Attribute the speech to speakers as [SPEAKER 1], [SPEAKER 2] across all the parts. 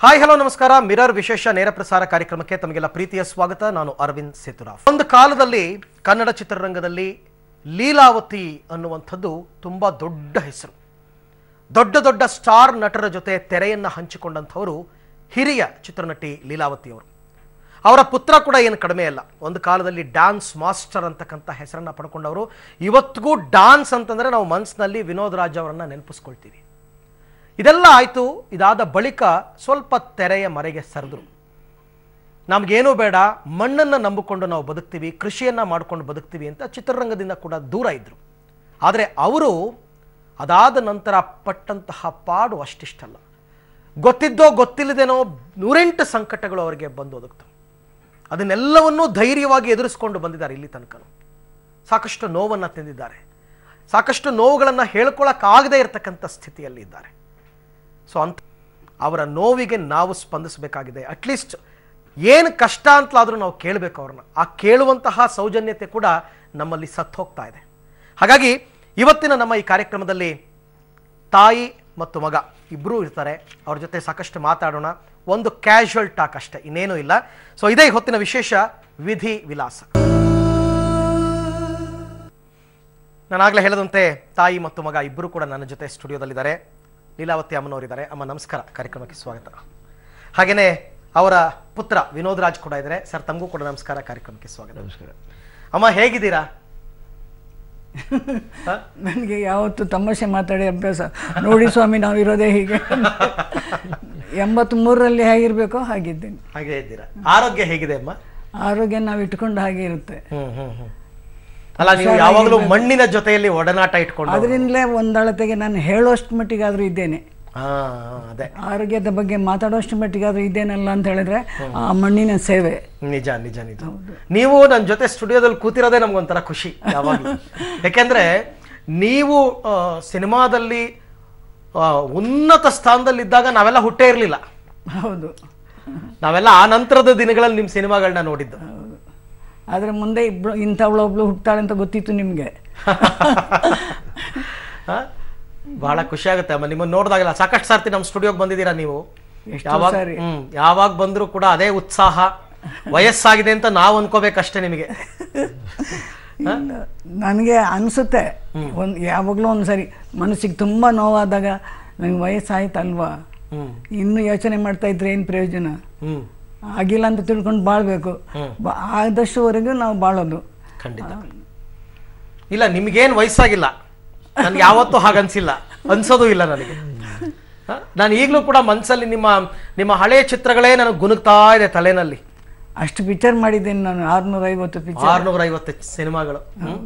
[SPEAKER 1] Hi hello ನಮಸ್ಕಾರ mirror ವಿಶೇಷ ನೇರ ಪ್ರಸಾರ ಕಾರ್ಯಕ್ರಮಕ್ಕೆ ತಮಗೆಲ್ಲ ಪ್ರೀತಿಯ ಸ್ವಾಗತ ನಾನು ಅರವಿಂದ್ ಸೇತುರಾವ್ ಒಂದು ಕಾಲದಲ್ಲಿ ಕನ್ನಡ ಚಿತ್ರರಂಗದಲ್ಲಿ ಲೀಲಾವತಿ ಅನ್ನುವಂಥದ್ದು ತುಂಬಾ ದೊಡ್ಡ ಹೆಸರು ದೊಡ್ಡ ದೊಡ್ಡ ಸ್ಟಾರ್ ನಟರ ಜೊತೆ ತೆರೆಯನ್ನ ಹಂಚಿಕೊಂಡಂಥವರು ಹಿರಿಯ ಚಿತ್ರನಟಿ ಲೀಲಾವತಿ ಅವರು ಅವರ ಪುತ್ರ ಕೂಡ ಏನು ಕಡಿಮೆ ಅಲ್ಲ ಒಂದು ಕಾಲದಲ್ಲಿ ಡ್ಯಾನ್ಸ್ ಮಾಸ್ಟರ್ ಅಂತಕ್ಕಂಥ ಹೆಸರನ್ನ ಪಡ್ಕೊಂಡವರು ಇವತ್ತಿಗೂ ಡಾನ್ಸ್ ಅಂತಂದ್ರೆ ನಾವು ಮನಸ್ಸಿನಲ್ಲಿ ವಿನೋದ್ ರಾಜ್ ಅವರನ್ನ ನೆನಪಿಸ್ಕೊಳ್ತೀವಿ ಇದೆಲ್ಲ ಆಯಿತು ಇದಾದ ಬಳಿಕ ಸ್ವಲ್ಪ ತೆರೆಯ ಮರೆಗೆ ಸರಿದ್ರು ನಮಗೇನೂ ಬೇಡ ಮಣ್ಣನ್ನು ನಂಬಿಕೊಂಡು ನಾವು ಬದುಕ್ತೀವಿ ಕೃಷಿಯನ್ನು ಮಾಡ್ಕೊಂಡು ಬದುಕ್ತೀವಿ ಅಂತ ಚಿತ್ರರಂಗದಿಂದ ಕೂಡ ದೂರ ಇದ್ದರು ಆದರೆ ಅವರು ಅದಾದ ನಂತರ ಪಟ್ಟಂತಹ ಪಾಡು ಅಷ್ಟಿಷ್ಟಲ್ಲ ಗೊತ್ತಿದ್ದೋ ಗೊತ್ತಿಲ್ಲದೇನೋ ನೂರೆಂಟು ಸಂಕಟಗಳು ಅವರಿಗೆ ಬಂದು ಒದಗ್ತವೆ ಅದನ್ನೆಲ್ಲವನ್ನೂ ಧೈರ್ಯವಾಗಿ ಎದುರಿಸ್ಕೊಂಡು ಬಂದಿದ್ದಾರೆ ಇಲ್ಲಿ ತನಕ ಸಾಕಷ್ಟು ನೋವನ್ನು ತಿಂದಿದ್ದಾರೆ ಸಾಕಷ್ಟು ನೋವುಗಳನ್ನು ಹೇಳ್ಕೊಳಕ್ಕಾಗದೇ ಇರತಕ್ಕಂಥ ಸ್ಥಿತಿಯಲ್ಲಿ ಇದ್ದಾರೆ ಸೊ ಅಂತ ಅವರ ನೋವಿಗೆ ನಾವು ಸ್ಪಂದಿಸಬೇಕಾಗಿದೆ ಅಟ್ಲೀಸ್ಟ್ ಏನು ಕಷ್ಟ ಅಂತಲಾದರೂ ನಾವು ಕೇಳಬೇಕು ಅವ್ರನ್ನ ಆ ಕೇಳುವಂತಹ ಸೌಜನ್ಯತೆ ಕೂಡ ನಮ್ಮಲ್ಲಿ ಸತ್ತು ಹೋಗ್ತಾ ಇದೆ ಹಾಗಾಗಿ ಇವತ್ತಿನ ನಮ್ಮ ಈ ಕಾರ್ಯಕ್ರಮದಲ್ಲಿ ತಾಯಿ ಮತ್ತು ಮಗ ಇಬ್ಬರೂ ಇರ್ತಾರೆ ಅವ್ರ ಜೊತೆ ಸಾಕಷ್ಟು ಮಾತಾಡೋಣ ಒಂದು ಕ್ಯಾಶುವಲ್ ಟಾಕ್ ಅಷ್ಟೇ ಇನ್ನೇನೂ ಇಲ್ಲ ಸೊ ಇದೇ ಹೊತ್ತಿನ ವಿಶೇಷ ವಿಧಿ ವಿಲಾಸ ನಾನಾಗಲೇ ಹೇಳದಂತೆ ತಾಯಿ ಮತ್ತು ಮಗ ಇಬ್ಬರು ಕೂಡ ನನ್ನ ಜೊತೆ ಸ್ಟುಡಿಯೋದಲ್ಲಿದ್ದಾರೆ ಲೀಲಾವತಿ ಅಮ್ಮನವರಿದ್ದಾರೆ ಅಮ್ಮ ನಮಸ್ಕಾರ ಕಾರ್ಯಕ್ರಮಕ್ಕೆ ಸ್ವಾಗತ ಹಾಗೆಯೇ ಅವರ ಪುತ್ರ ವಿನೋದ್ ರಾಜ್ ಕೂಡ ಇದ್ದಾರೆ ಸರ್ ತಮಗೂ ಕೂಡ ನಮಸ್ಕಾರ ಕಾರ್ಯಕ್ರಮಕ್ಕೆ ಸ್ವಾಗತ
[SPEAKER 2] ನಮಸ್ಕಾರ
[SPEAKER 1] ಅಮ್ಮ ಹೇಗಿದ್ದೀರಾ ಹ?
[SPEAKER 3] ನನಗೆ ಯಾವತ್ತು ತಮಾಷೆ ಮಾತಾಡಿ ಅಭ್ಯಾಸ ನೋಡಿ ಸ್ವಾಮಿ ನಾವಿರೋದೇ ಹೀಗೆ ಎಂಬತ್ಮೂರರಲ್ಲಿ ಹೇಗಿರ್ಬೇಕೋ ಹಾಗಿದ್ದೇನೆ
[SPEAKER 1] ಹಾಗೆ ಇದ್ದೀರಾ ಆರೋಗ್ಯ ಹೇಗಿದೆ ಅಮ್ಮ
[SPEAKER 3] ಆರೋಗ್ಯ ನಾವು ಇಟ್ಕೊಂಡು ಹಾಗೆ ಇರುತ್ತೆ
[SPEAKER 1] ಹ್ಮ್ ಹ್ಮ್ ಹ್ಮ್ ಅಲ್ಲ ನೀವು ಯಾವಾಗಲೂ ಮಣ್ಣಿನ ಜೊತೆಯಲ್ಲಿ ಒಡನಾಟ ಇಟ್ಕೊಂಡು
[SPEAKER 3] ಅದರಿಂದಲೇ ಒಂದಳತೆಗೆ ನಾನು ಹೇಳೋಷ್ಟು ಮಟ್ಟಿಗಾದರೂ ಇದ್ದೇನೆ
[SPEAKER 1] ಹಾ ಹಾ, ಅದೇ
[SPEAKER 3] ಆರೋಗ್ಯದ ಬಗ್ಗೆ ಮಾತಾಡೋಷ್ಟು ಮಟ್ಟಿಗಾದರೂ ಇದ್ದೇನಲ್ಲ ಅಂತ ಹೇಳಿದ್ರೆ ಆ ಮಣ್ಣಿನ ಸೇವೆ
[SPEAKER 1] ನಿಜ ನಿಜ ನಿಜ ನೀವು ನನ್ನ ಜೊತೆ ಸ್ಟುಡಿಯೋದಲ್ಲಿ ಕೂತಿರೋದೇ ನಮ್ಗೊಂಥರ ಖುಷಿ ಯಾವಾಗ ಯಾಕೆಂದ್ರೆ ನೀವು ಆ, ಸಿನಿಮಾದಲ್ಲಿ ಆ, ಉನ್ನತ ಸ್ಥಾನದಲ್ಲಿದ್ದಾಗ ನಾವೆಲ್ಲ ಹುಟ್ಟೇ ಇರಲಿಲ್ಲ
[SPEAKER 3] ಹೌದು
[SPEAKER 1] ನಾವೆಲ್ಲ ಆ ನಂತರದ ದಿನಗಳಲ್ಲಿ ನಿಮ್ಮ ಸಿನಿಮಾಗಳನ್ನ ನೋಡಿದ್ದು
[SPEAKER 3] ಆದರೆ ಮುಂದೆ ಇಬ್ಳು ಇಂಥವಳೊಬ್ಳು ಹುಟ್ಟಾಳೆ ಅಂತ ಗೊತ್ತಿತ್ತು ನಿಮಗೆ
[SPEAKER 1] ಆ? ಬಹಳ ಖುಷಿ ಆಗುತ್ತೆ ಅಮ್ಮ ನಿಮ್ಮನ್ನ ನೋಡಿದಾಗಲ್ಲ ಸಾಕಷ್ಟು ಸರ್ತಿ ನಮ್ಮ ಸ್ಟುಡಿಯೋಗೆ ಬಂದಿದ್ದೀರಾ ನೀವು
[SPEAKER 3] ಎಷ್ಟೋ
[SPEAKER 1] ಯಾವಾಗ
[SPEAKER 3] ಸಾರಿ.
[SPEAKER 1] ಹ್ಮ್ ಯಾವಾಗ ಬಂದರೂ ಕೂಡ ಅದೇ ಉತ್ಸಾಹ ವಯಸ್ಸಾಗಿದೆ ಅಂತ ನಾವು ಅನ್ಕೋಬೇಕಷ್ಟೇ ನಿಮಗೆ
[SPEAKER 3] ನನಗೆ ಅನಿಸುತ್ತೆ ಒಂದು ಯಾವಾಗಲೂ ಒಂದು ಸರಿ ಮನಸ್ಸಿಗೆ ತುಂಬ ನೋವಾದಾಗ ನನಗೆ ವಯಸ್ಸಾಯ್ತಲ್ವಾ
[SPEAKER 1] ಹ್ಮ್
[SPEAKER 3] ಇನ್ನು ಯೋಚನೆ ಮಾಡ್ತಾ ಇದ್ರೆ ಏನು ಪ್ರಯೋಜನ
[SPEAKER 1] ಹ್ಮ್
[SPEAKER 3] ಆಗಿಲ್ಲ ಅಂತ ತಿಳ್ಕೊಂಡು ಬಾಳ್ಬೇಕು ಬ- ಆದಷ್ಟುವರೆಗೂ ನಾವು ಬಾಳೋದು
[SPEAKER 1] ಖಂಡಿತ ಇಲ್ಲ ನಿಮ್ಗೇನ್ ವಯಸ್ಸಾಗಿಲ್ಲ ನನ್ಗೆ ಯಾವತ್ತೂ ಹಾಗನ್ಸಿಲ್ಲ ಅನ್ಸೋದು ಇಲ್ಲ ನನಗೆ ಹ? ನಾನು ಈಗಲೂ ಕೂಡ ಮನ್ಸಲ್ಲಿ ನಿಮ್ಮ ನಿಮ್ಮ ಹಳೆಯ ಚಿತ್ರಗಳೇ ನನಗೆ ಗುನುಗ್ತಾ ಇದೆ ತಲೆನಲ್ಲಿ
[SPEAKER 3] ಅಷ್ಟು ಪಿಕ್ಚರ್ ಮಾಡಿದ್ದೇನೆ ನಾನು ಆರ್ನೂರ ಐವತ್ತು ಪಿಕ್ಚರ್
[SPEAKER 1] ಆರ್ನೂರ ಐವತ್ತು ಸಿನಿಮಾಗಳು ಹ್ಮ್?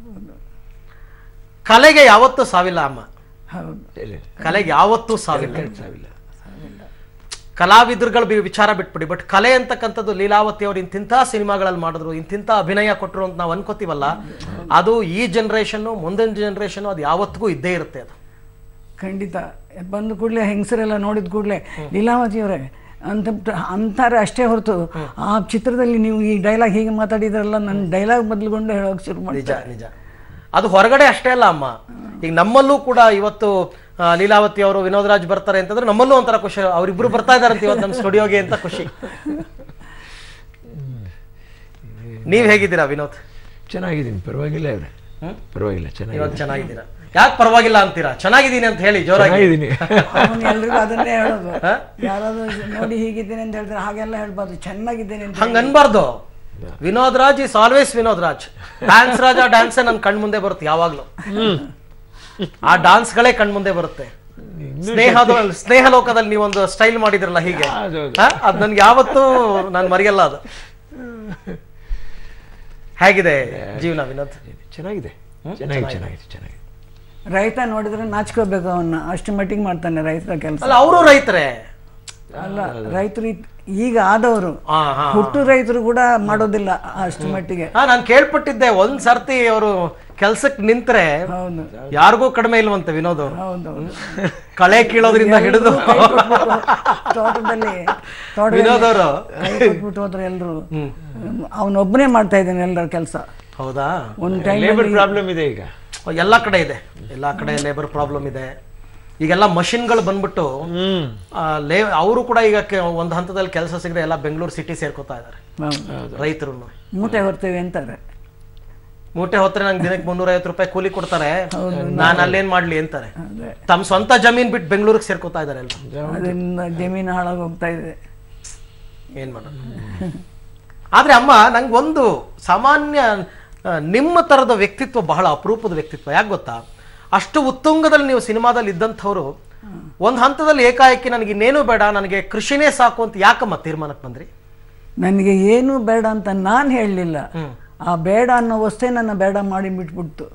[SPEAKER 1] ಕಲೆಗೆ ಯಾವತ್ತೂ ಸಾವಿಲ್ಲ ಅಮ್ಮ
[SPEAKER 3] ಹೌದು
[SPEAKER 2] ಇಲ್ಲ, ಇಲ್ಲ.
[SPEAKER 1] ಕಲೆಗೆ ಯಾವತ್ತೂ ಸಾವಿಲ್ಲ
[SPEAKER 2] ಸಾವಿಲ್ಲ
[SPEAKER 1] ಕಲಾವಿದರುಗಳ ಬಿ- ವಿಚಾರ ಬಿಟ್ಬಿಡಿ ಬಟ್ ಕಲೆ ಅಂತಕ್ಕಂಥದ್ದು ಲೀಲಾವತಿ ಅವರು ಇಂತಿಂಥ ಸಿನಿಮಾಗಳಲ್ಲಿ ಮಾಡಿದ್ರು ಇಂತಿಂಥ ಅಭಿನಯ ಕೊಟ್ಟರು ಅಂತ ನಾವು ಅನ್ಕೋತೀವಲ್ಲ ಅದು ಈ ಜನ್ರೇಷನ್ನು ಮುಂದಿನ ಜನ್ರೇಷನ್ನು ಅದು ಯಾವತ್ತಿಗೂ ಇದ್ದೇ ಇರುತ್ತೆ ಅದು
[SPEAKER 3] ಖಂಡಿತ ಬಂದ ಕೂಡಲೇ ಹೆಂಗಸರೆಲ್ಲ ನೋಡಿದ ಕೂಡಲೇ ಲೀಲಾವತಿಯವರೇ ಅಂತ ಅಂತಾರೆ ಅಷ್ಟೇ ಹೊರತು ಆ ಚಿತ್ರದಲ್ಲಿ ನೀವು ಈ ಡೈಲಾಗ್ ಹೀಗೆ ಮಾತಾಡಿದ್ರಲ್ಲ ನನ್ನ ಡೈಲಾಗ್ ಬದಲುಗೊಂಡು ಹೇಳೋಕೆ ಶುರು ಮಾಡಿ
[SPEAKER 1] ನಿಜ ನಿಜ ಅದು ಹೊರಗಡೆ ಅಷ್ಟೇ ಅಲ್ಲ ಅಮ್ಮ ಈಗ ನಮ್ಮಲ್ಲೂ ಕೂಡ ಇವತ್ತು ಆ, ಲೀಲಾವತಿ ಅವರು ವಿನೋದ್ ರಾಜ್ ಬರ್ತಾರೆ ಅಂತಂದ್ರೆ ನಮ್ಮಲ್ಲೂ ಒಂಥರ ಖುಷಿ ಅವರಿಬ್ರು ಬರ್ತಾ ಇದಾರೆ ಅಂತ ಇವತ್ತು ನಮ್ಮ ಸ್ಟುಡಿಯೋಗೆ ಅಂತ ಖುಷಿ ನೀವ್ ಹೇಗಿದ್ದೀರಾ ವಿನೋದ್
[SPEAKER 2] ಚೆನ್ನಾಗಿದ್ದೀನಿ ಪರವಾಗಿಲ್ಲ ಇವ್ರೆ ಪರವಾಗಿಲ್ಲ ಚೆನ್ನಾಗಿ
[SPEAKER 1] ಇವಾಗ ಚೆನ್ನಾಗಿದ್ದೀರಾ ಯಾಕೆ ಪರವಾಗಿಲ್ಲ ಅಂತೀರಾ ಚೆನ್ನಾಗಿದ್ದೀನಿ ಅಂತ ಹೇಳಿ ಜೋರಾಗಿ
[SPEAKER 2] ಚೆನ್ನಾಗಿದ್ದೀನಿ
[SPEAKER 3] ಅವನು ಎಲ್ರಿಗೂ ಅದನ್ನೇ ಹೇಳೋದು ಯಾರಾದ್ರೂ ನೋಡಿ ಹೀಗಿದ್ದೇನೆ ಅಂತ ಹೇಳಿದ್ರೆ ಹಾಗೆಲ್ಲ ಹೇಳ್ಬಾರ್ದು ಚೆನ್ನಾಗಿದ್ದೇನೆ ಅಂತ
[SPEAKER 1] ಹಂಗ ಅನ್ಬಾರ್ದು Vinod Raj is always Vinod Raj dance Raja ಡ್ಯಾನ್ಸೇ ನನ್ ಕಣ್ ಮುಂದೆ ಬರುತ್ತೆ ಯಾವಾಗ್ಲೂ ಆ ಡಾನ್ಸ್ಗಳೇ ಕಣ್ ಮುಂದೆ ಬರುತ್ತೆ ಸ್ನೇಹದ ಸ್ನೇಹ ಲೋಕದಲ್ಲಿ ನೀವೊಂದು ಸ್ಟೈಲ್ ಮಾಡಿದ್ರಲ್ಲ ಹೀಗೆ
[SPEAKER 2] ಹೌದೌದು.
[SPEAKER 1] ಹ? ಅದ್ ನನ್ಗೆ ಯಾವತ್ತೂ ನಾನು ಮರೆಯಲ್ಲ ಅದು ಹೇಗಿದೆ ಜೀವನ ವಿನೋದ್
[SPEAKER 2] ಚೆನ್ನಾಗಿದೆ ಚೆನ್ನಾಗಿದೆ ಚೆನ್ನಾಗಿದೆ ಚೆನ್ನಾಗಿದೆ
[SPEAKER 3] ರೈತ ನೋಡಿದ್ರೆ ನಾಚ್ಕೋಬೇಕು ಅವನ್ನ ಅಷ್ಟು ಮಟ್ಟಿಗೆ ಮಾಡ್ತಾನೆ ರೈತರ ಕೆಲಸ
[SPEAKER 1] ಅಲ್ಲ ಅವರು ರೈತರೇ
[SPEAKER 3] ಅಲ್ಲ ರೈತರು ಇದ್- ಈಗ ಆದವರು
[SPEAKER 1] ಹಾ ಹಾ
[SPEAKER 3] ಹುಟ್ಟು ರೈತರು ಕೂಡ ಮಾಡೋದಿಲ್ಲ ಅಷ್ಟು ಮಟ್ಟಿಗೆ
[SPEAKER 1] ಹಾ ನಾನು ಕೇಳ್ಪಟ್ಟಿದ್ದೆ ಒಂದ್ ಸರ್ತಿ ಅವರು ಕೆಲ್ಸಕ್ಕೆ ನಿಂತ್ರೆ
[SPEAKER 3] ಹೌದು
[SPEAKER 1] ಯಾರಿಗೂ ಕಡಿಮೆ ಇಲ್ವಂತೆ ವಿನೋದ್ ಅವರು
[SPEAKER 3] ಹೌದು
[SPEAKER 1] ಕಳೆ ಕೀಳೋದ್ರಿಂದ ಹಿಡಿದು
[SPEAKER 3] ತೋಟದಲ್ಲಿ
[SPEAKER 1] ವಿನೋದ್ ಅವರು
[SPEAKER 3] ಕೈ ಕೊಟ್ಬಿಟ್ಟು ಹೋದ್ರೆ ಎಲ್ರು ಅವನೊಬ್ಬನೇ ಮಾಡ್ತಾ ಇದ್ದಾನೆ ಎಲ್ಲರ ಕೆಲಸ
[SPEAKER 1] ಹೌದಾ
[SPEAKER 3] ಒಂದು ಟೈಮ್
[SPEAKER 2] ಲೇಬರ್ ಪ್ರಾಬ್ಲಮ್ ಇದೆ ಈಗ
[SPEAKER 1] ಎಲ್ಲ ಕಡೆ ಇದೆ ಎಲ್ಲ ಕಡೆ ಲೇಬರ್ ಪ್ರಾಬ್ಲಮ್ ಇದೆ ಈಗೆಲ್ಲ ಮಷಿನ್ಗಳು ಬಂದ್ಬಿಟ್ಟು
[SPEAKER 2] ಹ್ಮ್
[SPEAKER 1] ಆ, ಲೇ ಅವರು ಕೂಡ ಈಗ ಕೆ- ಒಂದು ಹಂತದಲ್ಲಿ ಕೆಲಸ ಸಿಗದೆ ಎಲ್ಲ ಬೆಂಗಳೂರು ಸಿಟಿ ಸೇರ್ಕೋತಾ ಇದ್ದಾರೆ
[SPEAKER 3] ಹೌದು.
[SPEAKER 1] ರೈತರು
[SPEAKER 3] ಮೂಟೆ ಹೊರ್ತೇವೆ ಅಂತಾರೆ
[SPEAKER 1] ಮೂಟೆ ಹೊತ್ತರೆ ನಂಗೆ ದಿನಕ್ಕೆ ಮುನ್ನೂರ ಐವತ್ತು ರೂಪಾಯಿ ಕೂಲಿ ಕೊಡ್ತಾರೆ ನಾನು ಅಲ್ಲೇನ್ ಮಾಡ್ಲಿ ಅಂತಾರೆ
[SPEAKER 3] ಅದೇ
[SPEAKER 1] ತಮ್ಮ ಸ್ವಂತ ಜಮೀನ್ ಬಿಟ್ಟು ಬೆಂಗಳೂರಿಗೆ ಸೇರ್ಕೋತಾ ಇದ್ದಾರೆ ಎಲ್ಲ
[SPEAKER 3] ಅದರಿಂದ ಜಮೀನು ಹಾಳಾಗಿ ಹೋಗ್ತಾ ಇದೆ
[SPEAKER 1] ಏನ್ ಮಾಡೋದು ಆದ್ರೆ ಅಮ್ಮ ನಂಗೆ ಒಂದು ಸಾಮಾನ್ಯ ಆ, ನಿಮ್ಮ ತರದ ವ್ಯಕ್ತಿತ್ವ ಬಹಳ ಅಪರೂಪದ ವ್ಯಕ್ತಿತ್ವ ಯಾಕೆ ಗೊತ್ತಾ ಅಷ್ಟು ಉತ್ತುಂಗದಲ್ಲಿ ನೀವು ಸಿನಿಮಾದಲ್ಲಿ ಇದ್ದಂಥವ್ರು ಒಂದು ಹಂತದಲ್ಲಿ ಏಕಾಏಕಿ ನನಗೆ ಇನ್ನೇನು ಬೇಡ ನನಗೆ ಕೃಷಿನೇ ಸಾಕು ಅಂತ ಯಾಕಮ್ಮ ತೀರ್ಮಾನಕ್ಕೆ ಬಂದ್ರಿ
[SPEAKER 3] ನನಗೆ ಏನೂ ಬೇಡ ಅಂತ ನಾನು ಹೇಳಲಿಲ್ಲ ಆ ಬೇಡ ಅನ್ನೋ ವಸ್ತೇ ನನ್ನ ಬೇಡ ಮಾಡಿ ಬಿಟ್ಬಿಡ್ತು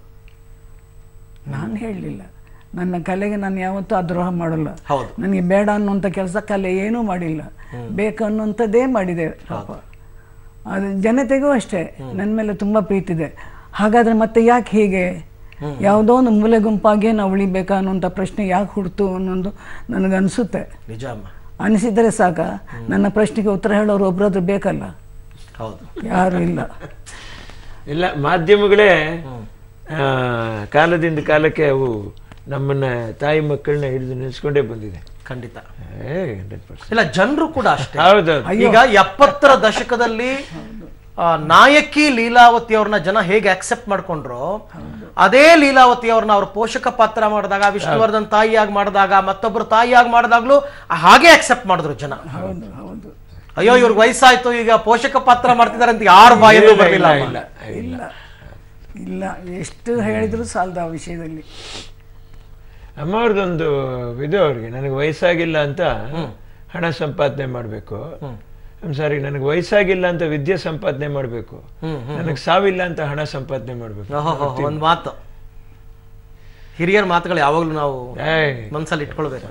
[SPEAKER 3] ನಾನು ಹೇಳಲಿಲ್ಲ ನನ್ನ ಕಲೆಗೆ ನಾನು ಯಾವತ್ತೂ ಆ ದ್ರೋಹ ಮಾಡಲ್ಲ
[SPEAKER 1] ಹೌದು
[SPEAKER 3] ನನಗೆ ಬೇಡ ಅನ್ನುವಂಥ ಕೆಲಸ ಕಲೆ ಏನೂ ಮಾಡಿಲ್ಲ ಬೇಕು ಅನ್ನುವಂಥದ್ದೇ ಮಾಡಿದೆ ಪಾಪ ಅದು ಜನತೆಗೂ ಅಷ್ಟೇ ನನ್ನ ಮೇಲೆ ತುಂಬ ಪ್ರೀತಿ ಇದೆ ಹಾಗಾದರೆ ಮತ್ತೆ ಯಾಕೆ ಹೀಗೆ ಯಾವುದೋ ಒಂದು ಮೂಲೆ ಗುಂಪಾಗಿ ನಾವು ಉಳಿಬೇಕಾ ಅನ್ನುವಂಥ ಪ್ರಶ್ನೆ ಯಾಕೆ ಹುಡ್ತು ಅನ್ನೋದು ನನಗನ್ಸುತ್ತೆ
[SPEAKER 1] ನಿಜ ಅಮ್ಮ
[SPEAKER 3] ಅನಿಸಿದರೆ ಸಾಕ ನನ್ನ ಪ್ರಶ್ನೆಗೆ ಉತ್ತರ ಹೇಳೋರು ಒಬ್ಬರಾದ್ರೂ ಬೇಕಲ್ಲ
[SPEAKER 1] ಹೌದು
[SPEAKER 3] ಯಾರು ಇಲ್ಲ
[SPEAKER 2] ಇಲ್ಲ ಮಾಧ್ಯಮಗಳೇ ಆ, ಕಾಲದಿಂದ ಕಾಲಕ್ಕೆ ಅವು ನಮ್ಮನ್ನ ತಾಯಿ ಮಕ್ಕಳನ್ನ ಹಿಡಿದು ನಿಲ್ಸ್ಕೊಂಡೇ ಬಂದಿದೆ
[SPEAKER 1] ಖಂಡಿತ
[SPEAKER 2] ಏ ಹಂಡ್ರೆಡ್ ಪರ್ಸೆಂಟ್
[SPEAKER 1] ಇಲ್ಲ ಜನರು ಕೂಡ ಅಷ್ಟೇ
[SPEAKER 2] ಹೌದೌದು
[SPEAKER 1] ಈಗ ಎಪ್ಪತ್ತರ ದಶಕದಲ್ಲಿ ಆ, ನಾಯಕಿ ಲೀಲಾವತಿ ಅವ್ರನ್ನ ಜನ ಹೇಗೆ ಅಕ್ಸೆಪ್ಟ್ ಮಾಡ್ಕೊಂಡ್ರು ಅದೇ ಲೀಲಾವತಿ ಅವ್ರನ್ನ ಅವ್ರ ಪೋಷಕ ಪಾತ್ರ ಮಾಡಿದಾಗ ವಿಷ್ಣುವರ್ಧನ್ ತಾಯಿಯಾಗಿ ಮಾಡಿದಾಗ ಮತ್ತೊಬ್ಬರು ತಾಯಿಯಾಗಿ ಮಾಡಿದಾಗ್ಲೂ ಹಾಗೆ ಅಕ್ಸೆಪ್ಟ್ ಮಾಡಿದ್ರು ಜನ
[SPEAKER 3] ಹೌದು ಹೌದು
[SPEAKER 1] ಅಯ್ಯೋ ಇವ್ರಿಗೆ ವಯಸ್ಸಾಯ್ತು ಈಗ ಪೋಷಕ ಪಾತ್ರ ಮಾಡ್ತಿದ್ದಾರೆ ಅಂತ ಯಾರ ಬಾಯಲ್ಲೂ ಬರಲಿಲ್ಲ
[SPEAKER 2] ಇಲ್ಲ
[SPEAKER 3] ಇಲ್ಲ ಇಲ್ಲ ಎಷ್ಟು ಹೇಳಿದ್ರು ಸಾಲದ ಆ ವಿಷಯದಲ್ಲಿ
[SPEAKER 2] ಅಮ್ಮ ಅವ್ರದ್ದೊಂದು ಇದು ಅವ್ರಿಗೆ ನನಗೆ ವಯಸ್ಸಾಗಿಲ್ಲ ಅಂತ ಹಣ ಸಂಪಾದನೆ ಮಾಡಬೇಕು ಸಾರಿ ನನಗೆ ವಯಸ್ಸಾಗಿಲ್ಲ ಅಂತ ವಿದ್ಯೆ ಸಂಪಾದನೆ ಮಾಡಬೇಕು ನನಗೆ ಸಾವಿಲ್ಲ ಅಂತ ಹಣ ಸಂಪಾದನೆ ಮಾಡಬೇಕು
[SPEAKER 1] ಒಂದು ಮಾತು ಹಿರಿಯರ ಮಾತುಗಳು ಯಾವಾಗ್ಲೂ ನಾವು
[SPEAKER 2] ಏಯ್
[SPEAKER 1] ಮನ್ಸಲ್ಲಿ ಇಟ್ಕೊಳ್ಬೇಕು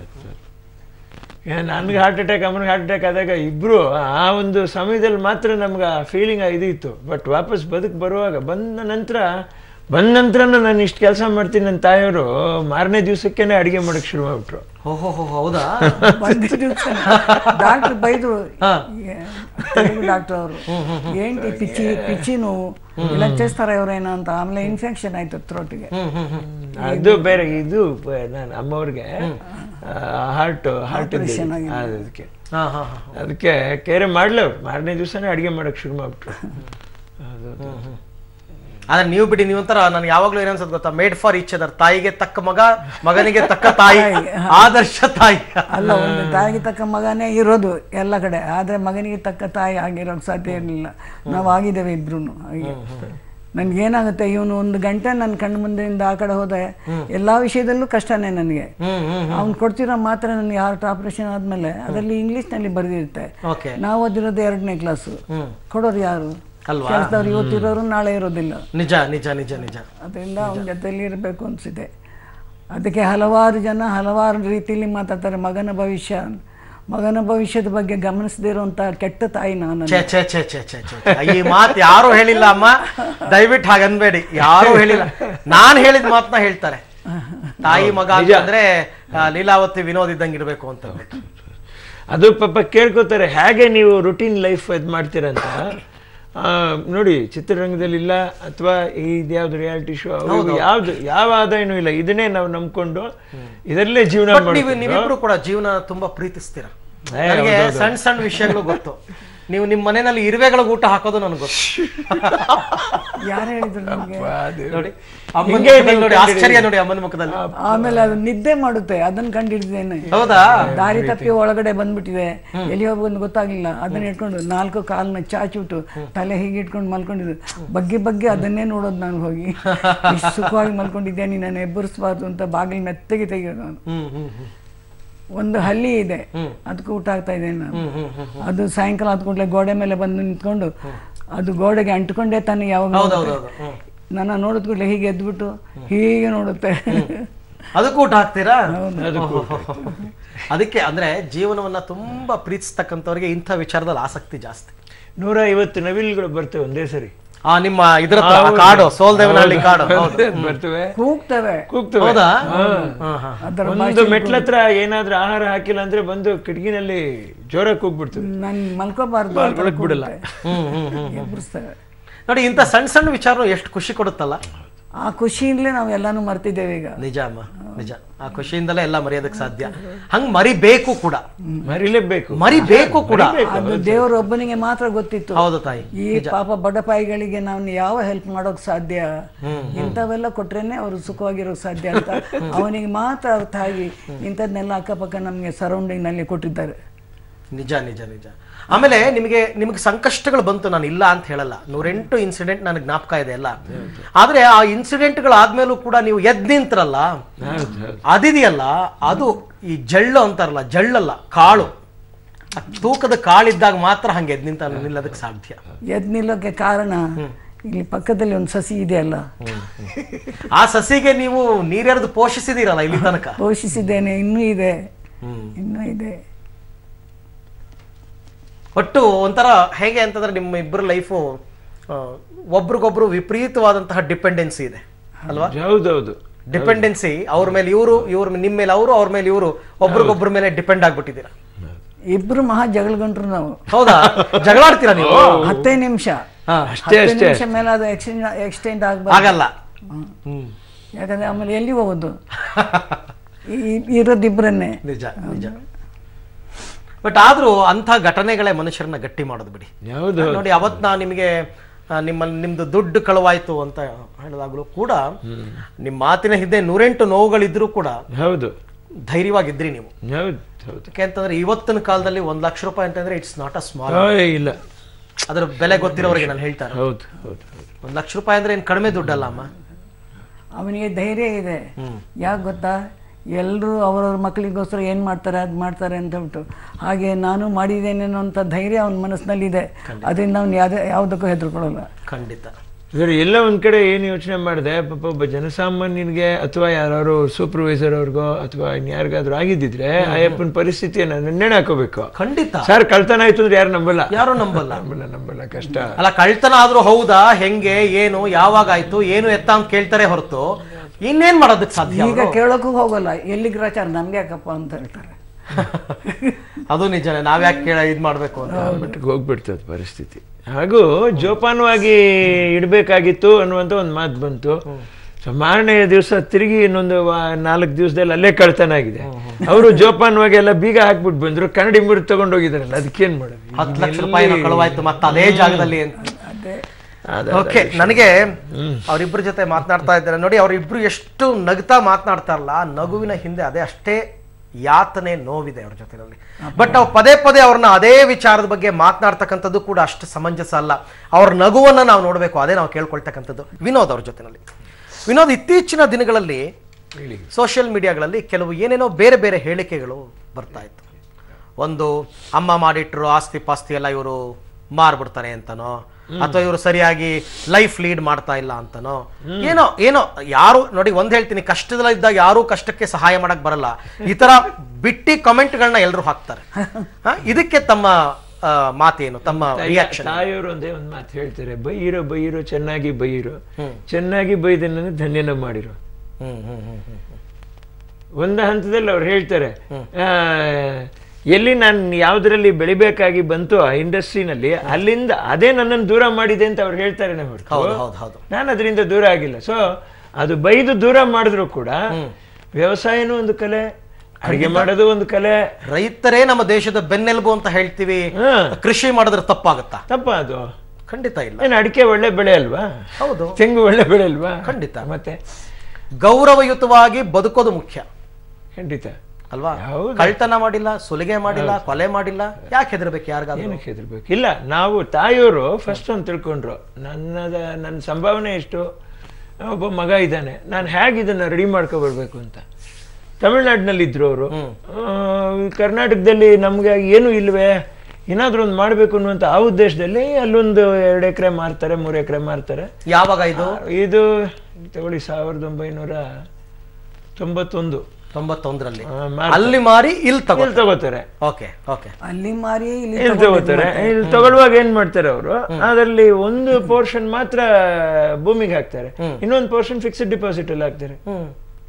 [SPEAKER 2] ನನಗೆ ಹಾರ್ಟ್ ಅಟ್ಯಾಕ್ ಅಮ್ಮನಿಗೆ ಹಾರ್ಟ್ ಅಟ್ಯಾಕ್ ಆದಾಗ ಇಬ್ರು ಆ ಒಂದು ಸಮಯದಲ್ಲಿ ಮಾತ್ರ ನಮ್ಗೆ ಆ ಫೀಲಿಂಗ್ ಇದು ಇತ್ತು ಬಟ್ ವಾಪಸ್ ಬದುಕು ಬರುವಾಗ ಬಂದ ನಂತರ ಬಂದ ನಂತರ ನಾನು ಇಷ್ಟು ಕೆಲಸ ಮಾಡ್ತೀನಿ ನನ್ನ ತಾಯಿಯವರು ಮಾರನೇ ದಿವಸಕ್ಕೇನೆ ಅಡಿಗೆ ಮಾಡಕ್ ಶುರು ಮಾಡ್ಬಿಟ್ರು
[SPEAKER 1] ಹೋ ಹೋ ಹೋ ಹೌದಾ
[SPEAKER 3] ಬಂದಿದ್ದ ದಿವಸ ಡಾಕ್ಟರ್ ಬೈದ್ರು ತೆಲುಗು ಡಾಕ್ಟರ್ ಅವರು ఏంటి ಪಿಚ್ಚಿ ಪಿಚ್ಚಿ ನೋವು ಇಲ್ಲ చేస్తాರ ಇವರೇನೋ ಅಂತ ಆಮೇಲೆ ಇನ್ಫೆಕ್ಷನ್ ಆಯ್ತು ಥ್ರೋಟಿಗೆ
[SPEAKER 2] ಅದು ಬೇರೆ ಇದು ಪ- ನಾನು ಅಮ್ಮವ್ರಿಗೆ ಹಾರ್ಟ್ ಹಾರ್ಟ್ ಅದಕ್ಕೆ
[SPEAKER 1] ಹಾ ಹಾ ಹಾ
[SPEAKER 2] ಅದಕ್ಕೆ ಕೇರೆ ಮಾಡ್ಲವ್ರು ಮಾರನೇ ದಿವಸನೇ ಅಡಿಗೆ ಮಾಡಕ್ ಶುರು ಮಾಡ್ಬಿಟ್ರು ಅದು
[SPEAKER 1] ಆದ್ರೆ ನೀವು ಬಿಡಿ ನೀವೊಂಥರ ನಾನು ಯಾವಾಗ್ಲೂ ಏನ್ ಅನ್ಸದ್ ಗೊತ್ತಾ ಮೇಡ್ ಫಾರ್ ಈಚ್ ಅದರ್ ತಾಯಿಗೆ ತಕ್ಕ ಮಗ ಮಗನಿಗೆ ತಕ್ಕ ತಾಯಿ ಆದರ್ಶ ತಾಯಿ
[SPEAKER 3] ಅಲ್ಲ ಒಂದು ತಾಯಿಗೆ ತಕ್ಕ ಮಗನೇ ಇರೋದು ಎಲ್ಲ ಕಡೆ ಆದ್ರೆ ಮಗನಿಗೆ ತಕ್ಕ ತಾಯಿ ಆಗಿರೋಕ್ ಸಾಧ್ಯ ಇರಲಿಲ್ಲ ನಾವು ಆಗಿದ್ದೇವೆ ಇಬ್ರು ಹಾಗೆ ನನ್ಗೇನಾಗುತ್ತೆ ಇವನು ಒಂದು ಗಂಟೆ ನನ್ನ ಕಣ್ಣು ಮುಂದೆಯಿಂದ ಆ ಕಡೆ ಹೋದೆ ಎಲ್ಲಾ ವಿಷಯದಲ್ಲೂ ಕಷ್ಟನೇ ನನಗೆ
[SPEAKER 1] ಹ್ಮ್ ಹ್ಮ್
[SPEAKER 3] ಅವ್ನು ಕೊಡ್ತಿರೋ ಮಾತ್ರ ನನಗೆ ಹಾರ್ಟ್ ಆಪರೇಷನ್ ಆದ್ಮೇಲೆ ಅದರಲ್ಲಿ ಇಂಗ್ಲಿಷ್ನಲ್ಲಿ ಬರೆದಿರುತ್ತೆ
[SPEAKER 1] ಓಕೆ
[SPEAKER 3] ನಾವು ಓದಿರೋದು ಎರಡನೇ ಕ್ಲಾಸು
[SPEAKER 1] ಹ್ಮ್
[SPEAKER 3] ಕೊಡೋರು ಯಾರು
[SPEAKER 1] ಅಲ್ವಾ
[SPEAKER 3] ಕೆಲಸದವ್ರು ಇವತ್ತಿರೋರು ನಾಳೆ ಇರೋದಿಲ್ಲ
[SPEAKER 1] ನಿಜ ನಿಜ ನಿಜ ನಿಜ
[SPEAKER 3] ಅದರಿಂದ ಅವನ ಜೊತೆಲಿ ಇರಬೇಕು ಅನಿಸಿದೆ ಅದಕ್ಕೆ ಹಲವಾರು ಜನ ಹಲವಾರು ರೀತಿಯಲ್ಲಿ ಮಾತಾಡ್ತಾರೆ ಮಗನ ಭವಿಷ್ಯ ಮಗನ ಭವಿಷ್ಯದ ಬಗ್ಗೆ ಗಮನಿಸದೇ ಇರುವಂತ ಕೆಟ್ಟ ತಾಯಿ ನಾನು
[SPEAKER 1] ಛೇ ಛೇ ಛೇ ಛೇ ಛೇ ಛೇ ಛೇ. ಈ ಮಾತು ಯಾರು ಹೇಳಿಲ್ಲ ಅಮ್ಮ ದಯವಿಟ್ಟು ಹಾಗನ್ಬೇಡಿ ಯಾರು ಹೇಳಿಲ್ಲ ನಾನ್ ಹೇಳಿದ ಮಾತನ್ನ ಹೇಳ್ತಾರೆ ತಾಯಿ ಮಗ ಅಂದ್ರೆ ಆ, ಲೀಲಾವತಿ ವಿನೋದ್ ಇದ್ದಂಗೆ ಇರ್ಬೇಕು ಅಂತ ಹೇಳ್ಬಿಟ್ಟು.
[SPEAKER 2] ಅದು ಪಾಪ ಕೇಳ್ಕೊತಾರೆ ಹೇಗೆ ನೀವು ರುಟೀನ್ ಲೈಫ್ ಇದು ಮಾಡ್ತೀರಂತ ಆ, ನೋಡಿ ಚಿತ್ರರಂಗದಲ್ಲಿ ಇಲ್ಲ ಅಥವಾ ಇದ್ಯಾವ್ದು ರಿಯಾಲಿಟಿ ಶೋ ಯಾವ್ದು ಯಾವ ಆದಾಯನೂ ಇಲ್ಲ ಇದನ್ನೇ ನಾವು ನಂಬ್ಕೊಂಡು ಇದರಲ್ಲೇ ಜೀವನ
[SPEAKER 1] ಬಟ್ ನೀವು
[SPEAKER 2] ಮಾಡ್ಕೊಂಡು
[SPEAKER 1] ನೀವಿಬ್ರು ಕೂಡ ಜೀವನ ತುಂಬಾ ಪ್ರೀತಿಸ್ತೀರ
[SPEAKER 2] ಏ,
[SPEAKER 1] ನನಗೆ ಸಣ್ಣ ಸಣ್ಣ ವಿಷಯಗಳು ಗೊತ್ತು ನೀವು ನಿಮ್ಮ ಮನೆಯಲ್ಲಿ ಇರುವೆಗಳಿಗೆ ಊಟ ಹಾಕೋದು ನನಗೆ ಗೊತ್ತು
[SPEAKER 3] ಯಾರು ಹೇಳಿದ್ರು ನಮಗೆ
[SPEAKER 1] ನೋಡಿ ಅಮ್ಮನ ಮುಖದಲ್ಲಿ ನೋಡಿ ಆಶ್ಚರ್ಯ ನೋಡಿ ಅಮ್ಮನ ಮುಖದಲ್ಲಿ
[SPEAKER 3] ಆಮೇಲೆ ಅದು ನಿದ್ದೆ ಮಾಡುತ್ತೆ ಅದನ್ನ ಕಂಡಿಡಿದ್ದೇನೆ
[SPEAKER 1] ಹೌದಾ
[SPEAKER 3] ದಾರಿ ತಪ್ಪಿ ಒಳಗಡೆ ಬಂದ್ಬಿಟ್ಟಿದೆ ಎಲ್ಲಿ ಹೋಗ್ಬಂದು ಗೊತ್ತಾಗ್ಲಿಲ್ಲ ಅದನ್ನ ಇಟ್ಕೊಂಡು ನಾಲ್ಕು ಕಾಲನ್ನ ಚಾಚಿಬಿಟ್ಟು ತಲೆ ಹೀಗೆ ಇಟ್ಕೊಂಡು ಮಲ್ಕೊಂಡಿದ್ದು ಬಗ್ಗೆ ಬಗ್ಗೆ ಅದನ್ನೇ ನೋಡೋದು ನಾನು ಹೋಗಿ ಇಷ್ಟು ಸುಖವಾಗಿ ಮಲ್ಕೊಂಡಿದ್ದೇನೆ ನಾನು ಎಬ್ಬರಿಸಬಾರ್ದು ಅಂತ ಬಾಗಿಲು ಮೆತ್ತಗೆ ತೆಗಿಯೋದು ನಾನು
[SPEAKER 1] ಹ್ಮ್ ಹ್ಮ್ ಹ್ಮ್
[SPEAKER 3] ಒಂದು ಹಲ್ಲಿ ಇದೆ ಅದಕ್ಕೆ ಊಟ ಆಗ್ತಾ ಇದ್ದೇನೆ ನಾನು
[SPEAKER 1] ಹ್ಮ್ ಹ್ಮ್ ಹ್ಮ್
[SPEAKER 3] ಅದು ಸಾಯಂಕಾಲ ಆದ ಕೂಡಲೇ ಗೋಡೆ ಮೇಲೆ ಬಂದು ನಿಂತ್ಕೊಂಡು ಅದು ಗೋಡೆಗೆ ಅಂಟ್ಕೊಂಡೇ ತಾನೇ ಯಾವಾಗ
[SPEAKER 1] ಹೌದೌದೌದು ಹ್ಮ್
[SPEAKER 3] ನನ್ನ ನೋಡಿದ ಕೂಡಲೇ ಹೀಗೆ ಎದ್ಬಿಟ್ಟು ಹೀಗೆ ನೋಡುತ್ತೆ
[SPEAKER 1] ಅದಕ್ಕೂ ಊಟ ಹಾಕ್ತೀರಾ ಅದಕ್ಕೆ ಅಂದ್ರೆ ಜೀವನವನ್ನ ತುಂಬಾ ಪ್ರೀತಿಸ್ತಕ್ಕಂಥವ್ರಿಗೆ ಇಂಥ ವಿಚಾರದಲ್ಲಿ ಆಸಕ್ತಿ ಜಾಸ್ತಿ
[SPEAKER 2] ನೂರ ಐವತ್ತು ನವಿಲ್ಗಳು ಬರ್ತವೆ ಒಂದೇ ಸರಿ
[SPEAKER 1] ಆ ನಿಮ್ಮ ಇದ್ರ ಹತ್ರ, ಆ ಕಾಡು ಸೋಲ್ದೇವನಹಳ್ಳಿ ಕಾಡು ಹೌದು
[SPEAKER 2] ಬರ್ತವೆ
[SPEAKER 3] ಕೂಗ್ತವೆ
[SPEAKER 2] ಕೂಗ್ತವೆ
[SPEAKER 1] ಹೌದಾ
[SPEAKER 2] ಹಾ.
[SPEAKER 1] ಹಾ ಹಾ
[SPEAKER 3] ಅದರ
[SPEAKER 2] ಒಂದು ಮೆಟ್ಲತ್ರ ಏನಾದ್ರೂ ಆಹಾರ ಹಾಕಿಲ್ಲ ಅಂದ್ರೆ ಬಂದು ಕಿಟಕಿನಲ್ಲಿ ಜೋರಾಗಿ ಕೂಗ್ಬಿಡ್ತದೆ
[SPEAKER 3] ನಾನು ಮಲ್ಕೋಬಾರ್ದು
[SPEAKER 2] ಮಲ್ಕೊಳಕ್ ಬಿಡಲ್ಲ
[SPEAKER 1] ಹ್ಮ್ ಹ್ಮ್ ಹ್ಮ್
[SPEAKER 3] ಎಬ್ಬರಿಸ್ತವೆ
[SPEAKER 1] ನೋಡಿ ಇಂಥ ಸಣ್ಣ ಸಣ್ಣ ವಿಚಾರ ಎಷ್ಟು ಖುಷಿ ಕೊಡುತ್ತಲ್ಲ
[SPEAKER 3] ಆ ಖುಷಿಯಿಂದಲೇ ನಾವು ಎಲ್ಲಾನು ಮರ್ತಿದ್ದೇವೆ ಈಗ
[SPEAKER 1] ನಿಜ ಅಮ್ಮ ನಿಜ ಆ ಖುಷಿಯಿಂದಲೇ ಎಲ್ಲ ಮರೆಯೋದಕ್ಕೆ ಸಾಧ್ಯ ಹಂಗ್ ಮರಿಬೇಕು ಕೂಡ
[SPEAKER 2] ಮರಿಲೇಬೇಕು
[SPEAKER 1] ಮರಿಬೇಕು ಕೂಡ
[SPEAKER 3] ಅದು ದೇವರೊಬ್ಬನಿಗೆ ಮಾತ್ರ ಗೊತ್ತಿತ್ತು
[SPEAKER 1] ಹೌದು ತಾಯಿ
[SPEAKER 3] ಈ ಪಾಪ ಬಡಪಾಯಿಗಳಿಗೆ ನಾವು ಯಾವ ಹೆಲ್ಪ್ ಮಾಡೋಕ್ ಸಾಧ್ಯ ಇಂಥವೆಲ್ಲ ಕೊಟ್ರೇನೆ ಅವರು ಸುಖವಾಗಿರೋಕ್ ಸಾಧ್ಯ ಅಂತ ಅವನಿಗೆ ಮಾತ್ರ ಅರ್ಥ ಆಗಿ ಇಂಥದ್ನೆಲ್ಲ ಅಕ್ಕಪಕ್ಕ ನಮಗೆ ಸರೌಂಡಿಂಗ್ ನಲ್ಲಿ ಕೊಟ್ಟಿದ್ದಾರೆ
[SPEAKER 1] ನಿಜ ನಿಜ ನಿಜ ಆಮೇಲೆ ನಿಮಗೆ ನಿಮಗೆ ಸಂಕಷ್ಟಗಳು ಬಂತು ನಾನು ಇಲ್ಲ ಅಂತ ಹೇಳಲ್ಲ ನೂರೆಂಟು ಇನ್ಸಿಡೆಂಟ್ ನನಗೆ ಜ್ಞಾಪಕ ಇದೆ ಎಲ್ಲ ಆದ್ರೆ ಆ ಇನ್ಸಿಡೆಂಟ್ಗಳಾದ್ಮೇಲೂ ಕೂಡ ನೀವು ಎದ್ ನಿಂತ್ರಲ್ಲ
[SPEAKER 2] ಹೌದು ಹೌದು
[SPEAKER 1] ಅದಿದೆಯಲ್ಲ ಅದು ಈ ಜಳ್ಳು ಅಂತಾರಲ್ಲ ಜಳ್ಳಲ್ಲ ಕಾಳು ಆ ತೂಕದ ಕಾಳಿದ್ದಾಗ ಮಾತ್ರ ಹಂಗೆ ಎದ್ ನಿಂತ ನಿಲ್ಲೋದಕ್ಕೆ ಸಾಧ್ಯ
[SPEAKER 3] ಎದ್ ನಿಲ್ಲೋಕೆ ಕಾರಣ ಇಲ್ಲಿ ಪಕ್ಕದಲ್ಲಿ ಒಂದು ಸಸಿ ಇದೆಯಲ್ಲ
[SPEAKER 1] ಆ ಸಸಿಗೆ ನೀವು ನೀರೆರೆದು ಪೋಷಿಸಿದಿರಲ್ಲ ಇಲ್ಲಿ ತನಕ
[SPEAKER 3] ಪೋಷಿಸಿದ್ದೇನೆ ಇನ್ನೂ ಇದೆ ಇನ್ನೂ ಇದೆ
[SPEAKER 1] ಒಟ್ಟು ಒಂಥರ ಹೇಗೆ ಅಂತಂದ್ರೆ ನಿಮ್ಮ ಇಬ್ಬರ ಲೈಫು ಒಬ್ರಿಗೊಬ್ರು ವಿಪರೀತವಾದಂತಹ ಡಿಪೆಂಡೆನ್ಸಿ ಇದೆ ಅಲ್ವಾ
[SPEAKER 2] ಹೌದೌದು
[SPEAKER 1] ಡಿಪೆಂಡೆನ್ಸಿ ಅವ್ರ ಮೇಲೆ ಇವರು ಇವ್ರ ನಿಮ್ಮ ಮೇಲೆ ಅವರು ಅವ್ರ ಮೇಲೆ ಇವರು ಒಬ್ರಿಗೊಬ್ರ ಮೇಲೆ ಡಿಪೆಂಡ್ ಆಗ್ಬಿಟ್ಟಿದ್ದೀರಾ
[SPEAKER 3] ಇಬ್ರು ಮಹಾ ಜಗಳಗಂಟ್ರು ನಾವು
[SPEAKER 1] ಹೌದಾ ಜಗಳಾಡ್ತೀರಾ ನೀವು
[SPEAKER 3] ಹತ್ತೇ ನಿಮಿಷ
[SPEAKER 1] ಹಾ,
[SPEAKER 2] ಅಷ್ಟೇ
[SPEAKER 3] ಹತ್ತು
[SPEAKER 2] ಅಷ್ಟೇ
[SPEAKER 3] ನಿಮಿಷ ಮೇಲೆ ಅದು ಎಕ್ಸ್ಟೆಂಡ್ ಎಕ್ಸ್ಟೆಂಡ್ ಆಗ್ಬಾರ್ದು
[SPEAKER 1] ಆಗಲ್ಲ ಹ್ಮ್
[SPEAKER 3] ಯಾಕಂದ್ರೆ ಆಮೇಲೆ ಎಲ್ಲಿ ಹೋಗೋದು ಈ- ಇರೋದು ಇಬ್ಬರನ್ನೇ
[SPEAKER 1] ನಿಜ ನಿಜ ಬಟ್ ಆದ್ರೂ ಅಂಥ ಘಟನೆಗಳೇ ಮನುಷ್ಯರನ್ನ ಗಟ್ಟಿ ಮಾಡೋದು ಬಿಡಿ
[SPEAKER 2] ಹೌದು
[SPEAKER 1] ನೋಡಿ ಅವತ್ ನಾ ನಿಮಗೆ ಆ, ನಿಮ್ಮ ನಿಮ್ದು ದುಡ್ಡು ಕಳುವಾಯ್ತು ಅಂತ ಹೇಳಿದಾಗಲೂ ಕೂಡ ನಿಮ್ಮ ಮಾತಿನ ಹಿಂದೆ ನೂರೆಂಟು ನೋವುಗಳಿದ್ರೂ ಕೂಡ
[SPEAKER 2] ಹೌದು
[SPEAKER 1] ಧೈರ್ಯವಾಗಿದ್ರಿ ನೀವು
[SPEAKER 2] ಹೌದು ಹೌದು
[SPEAKER 1] ಯಾಕೆ ಅಂತಂದ್ರೆ ಇವತ್ತಿನ ಕಾಲದಲ್ಲಿ ಒಂದ್ ಲಕ್ಷ ರೂಪಾಯಿ ಅಂತಂದ್ರೆ ಇಟ್ಸ್ ನಾಟ್ ಅ ಸ್ಮಾಲ್
[SPEAKER 2] ಓಯ್, ಇಲ್ಲ
[SPEAKER 1] ಅದ್ರ ಬೆಲೆ ಗೊತ್ತಿರೋರಿಗೆ ನಾನು ಹೇಳ್ತಾರೆ
[SPEAKER 2] ಹೌದು ಹೌದು ಹೌದು
[SPEAKER 1] ಒಂದ್ ಲಕ್ಷ ರೂಪಾಯಿ ಅಂದ್ರೆ ಏನ್ ಕಡಿಮೆ ದುಡ್ಡಲ್ಲ ಅಮ್ಮ
[SPEAKER 3] ಅವನಿಗೆ ಧೈರ್ಯ ಇದೆ ಯಾಕೆ ಗೊತ್ತಾ ಎಲ್ಲರೂ ಅವರವ್ರ ಮಕ್ಕಳಿಗೋಸ್ಕರ ಏನು ಮಾಡ್ತಾರೆ ಅದು ಮಾಡ್ತಾರೆ ಅಂತ ಹೇಳ್ಬಿಟ್ಟು ಹಾಗೆ ನಾನು ಮಾಡಿದ್ದೇನೆ ಅನ್ನೋಂಥ ಧೈರ್ಯ ಅವನ ಮನಸ್ಸಿನಲ್ಲಿದೆ ಅದರಿಂದ ಅವ್ನು ಯಾವುದೇ ಯಾವುದಕ್ಕೂ ಹೆದರ್ಕೊಳ್ಳಲ್ಲ
[SPEAKER 1] ಖಂಡಿತ
[SPEAKER 2] ಸರಿ ಎಲ್ಲ ಒಂದ್ ಕಡೆ ಏನು ಯೋಚನೆ ಮಾಡಿದೆ ಪಾಪ ಒಬ್ಬ ಜನಸಾಮಾನ್ಯನಿಗೆ ಅಥವಾ ಯಾರು ಸೂಪರ್ವೈಸರ್ ಅವ್ರಿಗೋ ಅಥವಾ ಇನ್ಯಾರಿಗಾದ್ರೂ ಆಗಿದ್ದಿದ್ರೆ ಅಯ್ಯಪ್ಪನ ಪರಿಸ್ಥಿತಿಯನ್ನ ನೆಣ್ಣೆ ಹಾಕೋಬೇಕು
[SPEAKER 1] ಖಂಡಿತ
[SPEAKER 2] ಸರ್ ಕಳ್ತನ ಆಯ್ತು ಅಂದ್ರೆ ಯಾರು ನಂಬಲ್ಲ
[SPEAKER 1] ಯಾರು ನಂಬಲ್ಲ
[SPEAKER 2] ನಂಬಲ್ಲ ನಂಬಲ್ಲ ಕಷ್ಟ
[SPEAKER 1] ಅಲ್ಲ ಕಳ್ತನ ಆದ್ರೂ ಹೌದಾ ಹೆಂಗೆ ಏನು ಯಾವಾಗ ಆಯ್ತು ಏನು ಎತ್ತ ಅಂತ ಕೇಳ್ತಾರೆ ಹೊರತು ಇನ್ನೇನ್ ಮಾಡೋದಕ್ಕೆ ಸಾಧ್ಯ
[SPEAKER 3] ಈಗ ಕೇಳೋಕ್ಕೂ ಹೋಗಲ್ಲ ಎಲ್ಲಿ ಗ್ರಾಚಾರ ನಮ್ಗೆ ಯಾಕಪ್ಪ ಅಂತ ಹೇಳ್ತಾರೆ
[SPEAKER 1] ಅದು ನಿಜನೇ ನಾವ್ಯಾಕೆ ಕೇಳ ಇದ್ ಮಾಡ್ಬೇಕು ಅಂತ
[SPEAKER 2] ಮಟ್ಟಿಗೆ ಹೋಗ್ಬಿಡ್ತದೆ ಪರಿಸ್ಥಿತಿ ಹಾಗೂ ಜೋಪಾನವಾಗಿ ಇಡಬೇಕಾಗಿತ್ತು ಅನ್ನುವಂಥ ಒಂದು ಮಾತು ಬಂತು ಸೊ ಮಾರನೆಯ ದಿವಸ ತಿರುಗಿ ಇನ್ನೊಂದು ವಾ- ನಾಲ್ಕು ದಿವಸದಲ್ಲಿ ಅಲ್ಲೇ ಕಳ್ತನ ಆಗಿದೆ ಅವರು ಜೋಪಾನವಾಗಿ ಎಲ್ಲ ಬೀಗ ಹಾಕ್ಬಿಟ್ಟು ಬಂದ್ರು ಕನ್ನಡಿ ಮುರಿ ತಗೊಂಡು ಹೋಗಿದಾರಲ್ಲ ಅದಕ್ಕೇನ್ ಮಾಡೋದು
[SPEAKER 1] ಹತ್ತು ಲಕ್ಷ ರೂಪಾಯಿ ಕಳುವಾಯ್ತು ಮತ್ತೆ ಅದೇ ಜಾಗದಲ್ಲಿ ಅಂತ
[SPEAKER 3] ಅದೇ
[SPEAKER 2] ಅದ-
[SPEAKER 1] ಓಕೆ ನನಗೆ ಅವರಿಬ್ಬರ ಜೊತೆ ಮಾತನಾಡ್ತಾ ಇದ್ದಾರೆ ನೋಡಿ ಅವರಿಬ್ರು ಎಷ್ಟು ನಗ್ತಾ ಮಾತನಾಡ್ತಾರಲ್ಲ ಆ ನಗುವಿನ ಹಿಂದೆ ಅದೇ ಅಷ್ಟೇ ಯಾತನೆ ನೋವಿದೆ ಅವ್ರ ಜೊತೆನಲ್ಲಿ ಬಟ್ ನಾವು ಪದೇ ಪದೇ ಅವ್ರನ್ನ ಅದೇ ವಿಚಾರದ ಬಗ್ಗೆ ಮಾತನಾಡ್ತಕ್ಕಂಥದ್ದು ಕೂಡ ಅಷ್ಟು ಸಮಂಜಸ ಅಲ್ಲ ಅವ್ರ ನಗುವನ್ನ ನಾವು ನೋಡಬೇಕು ಅದೇ ನಾವು ಕೇಳ್ಕೊಳ್ತಕ್ಕಂಥದ್ದು ವಿನೋದ್ ಅವ್ರ ಜೊತೆನಲ್ಲಿ ವಿನೋದ್ ಇತ್ತೀಚಿನ ದಿನಗಳಲ್ಲಿ
[SPEAKER 2] ಹೇಳಿ
[SPEAKER 1] ಸೋಷಿಯಲ್ ಮೀಡಿಯಾಗಳಲ್ಲಿ ಕೆಲವು ಏನೇನೋ ಬೇರೆ ಬೇರೆ ಹೇಳಿಕೆಗಳು ಬರ್ತಾ ಇತ್ತು ಒಂದು ಅಮ್ಮ ಮಾಡಿಟ್ರು ಆಸ್ತಿ ಪಾಸ್ತಿ ಎಲ್ಲ ಇವರು ಮಾರ್ಬಿಡ್ತಾರೆ ಅಂತನೋ ಅಥವಾ ಇವರು ಸರಿಯಾಗಿ ಲೈಫ್ ಲೀಡ್ ಮಾಡ್ತಾ ಇಲ್ಲ ಅಂತನೋ ಏನೋ ಏನೋ ಯಾರು ನೋಡಿ ಒಂದ್ ಹೇಳ್ತೀನಿ ಕಷ್ಟದಲ್ಲಿದ್ದಾಗ ಯಾರು ಕಷ್ಟಕ್ಕೆ ಸಹಾಯ ಮಾಡಕ್ ಬರಲ್ಲ ಈ ತರ ಬಿಟ್ಟಿ ಕಮೆಂಟ್ಗಳನ್ನ ಎಲ್ಲರೂ ಹಾಕ್ತಾರೆ ಹ? ಇದಕ್ಕೆ ತಮ್ಮ ಆ, ಮಾತೇನು ತಮ್ಮ ರಿಯಾಕ್ಷನ್
[SPEAKER 2] ತಾಯಿಯವರು ಒಂದೇ ಒಂದು ಮಾತು ಹೇಳ್ತಾರೆ ಬೈಯಿರೋ ಬೈಯಿರೋ ಚೆನ್ನಾಗಿ ಬೈಯಿರೋ ಚೆನ್ನಾಗಿ ಬೈದನ್ನ ಧನ್ಯನ ಮಾಡಿರೋ
[SPEAKER 1] ಹ್ಮ್ ಹ್ಮ್ ಹ್ಮ್ ಹ್ಮ್
[SPEAKER 2] ಒಂದು ಹಂತದಲ್ಲಿ ಅವ್ರು ಹೇಳ್ತಾರೆ ಆ, ಎಲ್ಲಿ ನಾನು ಯಾವುದರಲ್ಲಿ ಬೆಳಿಬೇಕಾಗಿ ಬಂತು ಆ ಇಂಡಸ್ಟ್ರಿನಲ್ಲಿ ಅಲ್ಲಿಂದ ಅದೇ ನನ್ನನ್ನು ದೂರ ಮಾಡಿದೆ ಅಂತ ಅವ್ರು ಹೇಳ್ತಾರೆ ಹೊರತು
[SPEAKER 1] ಹೌದು ಹೌದು ಹೌದು
[SPEAKER 2] ನಾನು ಅದರಿಂದ ದೂರ ಆಗಿಲ್ಲ ಸೊ ಅದು ಬೈದು ದೂರ ಮಾಡಿದ್ರು ಕೂಡ ವ್ಯವಸಾಯನೂ ಒಂದು ಕಲೆ ಅಡಿಗೆ ಮಾಡೋದು ಒಂದು ಕಲೆ
[SPEAKER 1] ರೈತರೇ ನಮ್ಮ ದೇಶದ ಬೆನ್ನೆಲುಬು ಅಂತ ಹೇಳ್ತೀವಿ
[SPEAKER 2] ಹಾ.
[SPEAKER 1] ಕೃಷಿ ಮಾಡಿದ್ರೆ ತಪ್ಪಾಗತ್ತಾ
[SPEAKER 2] ತಪ್ಪ ಅದು
[SPEAKER 1] ಖಂಡಿತ ಇಲ್ಲ
[SPEAKER 2] ಏನು ಅಡಿಕೆ ಒಳ್ಳೆ ಬೆಳೆ ಅಲ್ವಾ
[SPEAKER 1] ಹೌದು
[SPEAKER 2] ತೆಂಗು ಒಳ್ಳೆ ಬೆಳೆ ಅಲ್ವಾ
[SPEAKER 1] ಖಂಡಿತ.
[SPEAKER 2] ಮತ್ತೆ
[SPEAKER 1] ಗೌರವಯುತವಾಗಿ ಬದುಕೋದು ಮುಖ್ಯ
[SPEAKER 2] ಖಂಡಿತ
[SPEAKER 1] ಅಲ್ವಾ
[SPEAKER 2] ಹೌದು.
[SPEAKER 1] ಕಳ್ತನ ಮಾಡಿಲ್ಲ ಸುಲಿಗೆ ಮಾಡಿಲ್ಲ ಕೊಲೆ ಮಾಡಿಲ್ಲ ಯಾಕೆ ಹೆದರ್ಬೇಕು ಯಾರಿಗಾದ್ರೂ
[SPEAKER 2] ಏನಕ್ಕೆ ಹೆದರ್ಬೇಕು ಇಲ್ಲ ನಾವು ತಾಯಿಯವರು ಫಸ್ಟ್ ಒಂದು ತಿಳ್ಕೊಂಡ್ರು ನನ್ನದ ನನ್ನ ಸಂಭಾವನೆ ಎಷ್ಟು ಒಬ್ಬ ಮಗ ಇದ್ದಾನೆ ನಾನು ಹೇಗೆ ಇದನ್ನ ರೆಡಿ ಮಾಡ್ಕೊಬರ್ಬೇಕು ಅಂತ ತಮಿಳ್ನಾಡಿನಲ್ಲಿ ಇದ್ರು ಅವರು ಕರ್ನಾಟಕದಲ್ಲಿ ನಮ್ಗೆ ಏನು ಇಲ್ವೇ ಏನಾದ್ರೂ ಒಂದು ಮಾಡಬೇಕು ಅನ್ನುವಂಥ ಆ ಉದ್ದೇಶದಲ್ಲಿ ಅಲ್ಲೊಂದು ಎರಡು ಎಕರೆ ಮಾರ್ತಾರೆ ಮೂರು ಎಕರೆ ಮಾರ್ತಾರೆ
[SPEAKER 1] ಯಾವಾಗ ಇದು
[SPEAKER 2] ಇದು ತಗೊಳ್ಳಿ ಸಾವಿರದ ಒಂಬೈನೂರ ತೊಂಬತ್ತೊಂದು
[SPEAKER 1] ತೊಂಬತ್ತೊಂದರಲ್ಲಿ
[SPEAKER 2] ಆ, ಮಾರ್ತಾರೆ.
[SPEAKER 1] ಅಲ್ಲಿ ಮಾರಿ ಇಲ್ಲಿ ತಗೋ
[SPEAKER 2] ಇಲ್ಲಿ ತಗೋತಾರೆ
[SPEAKER 1] ಓಕೆ ಓಕೆ
[SPEAKER 3] ಅಲ್ಲಿ ಮಾರಿ ಇಲ್ಲಿ
[SPEAKER 2] ಇಲ್ಲಿ ತಗೋತಾರೆ ಇಲ್ಲಿ ತಗೊಳ್ಳುವಾಗ ಏನ್ ಮಾಡ್ತಾರೆ ಅವರು ಅದರಲ್ಲಿ ಒಂದು ಪೋರ್ಷನ್ ಮಾತ್ರ ಭೂಮಿಗೆ ಹಾಕ್ತಾರೆ ಇನ್ನೊಂದು ಪೋರ್ಷನ್ ಫಿಕ್ಸ್ಡ್ ಡಿಪಾಸಿಟ್ ಅಲ್ಲಿ ಹಾಕ್ತಾರೆ
[SPEAKER 1] ಹ್ಮ್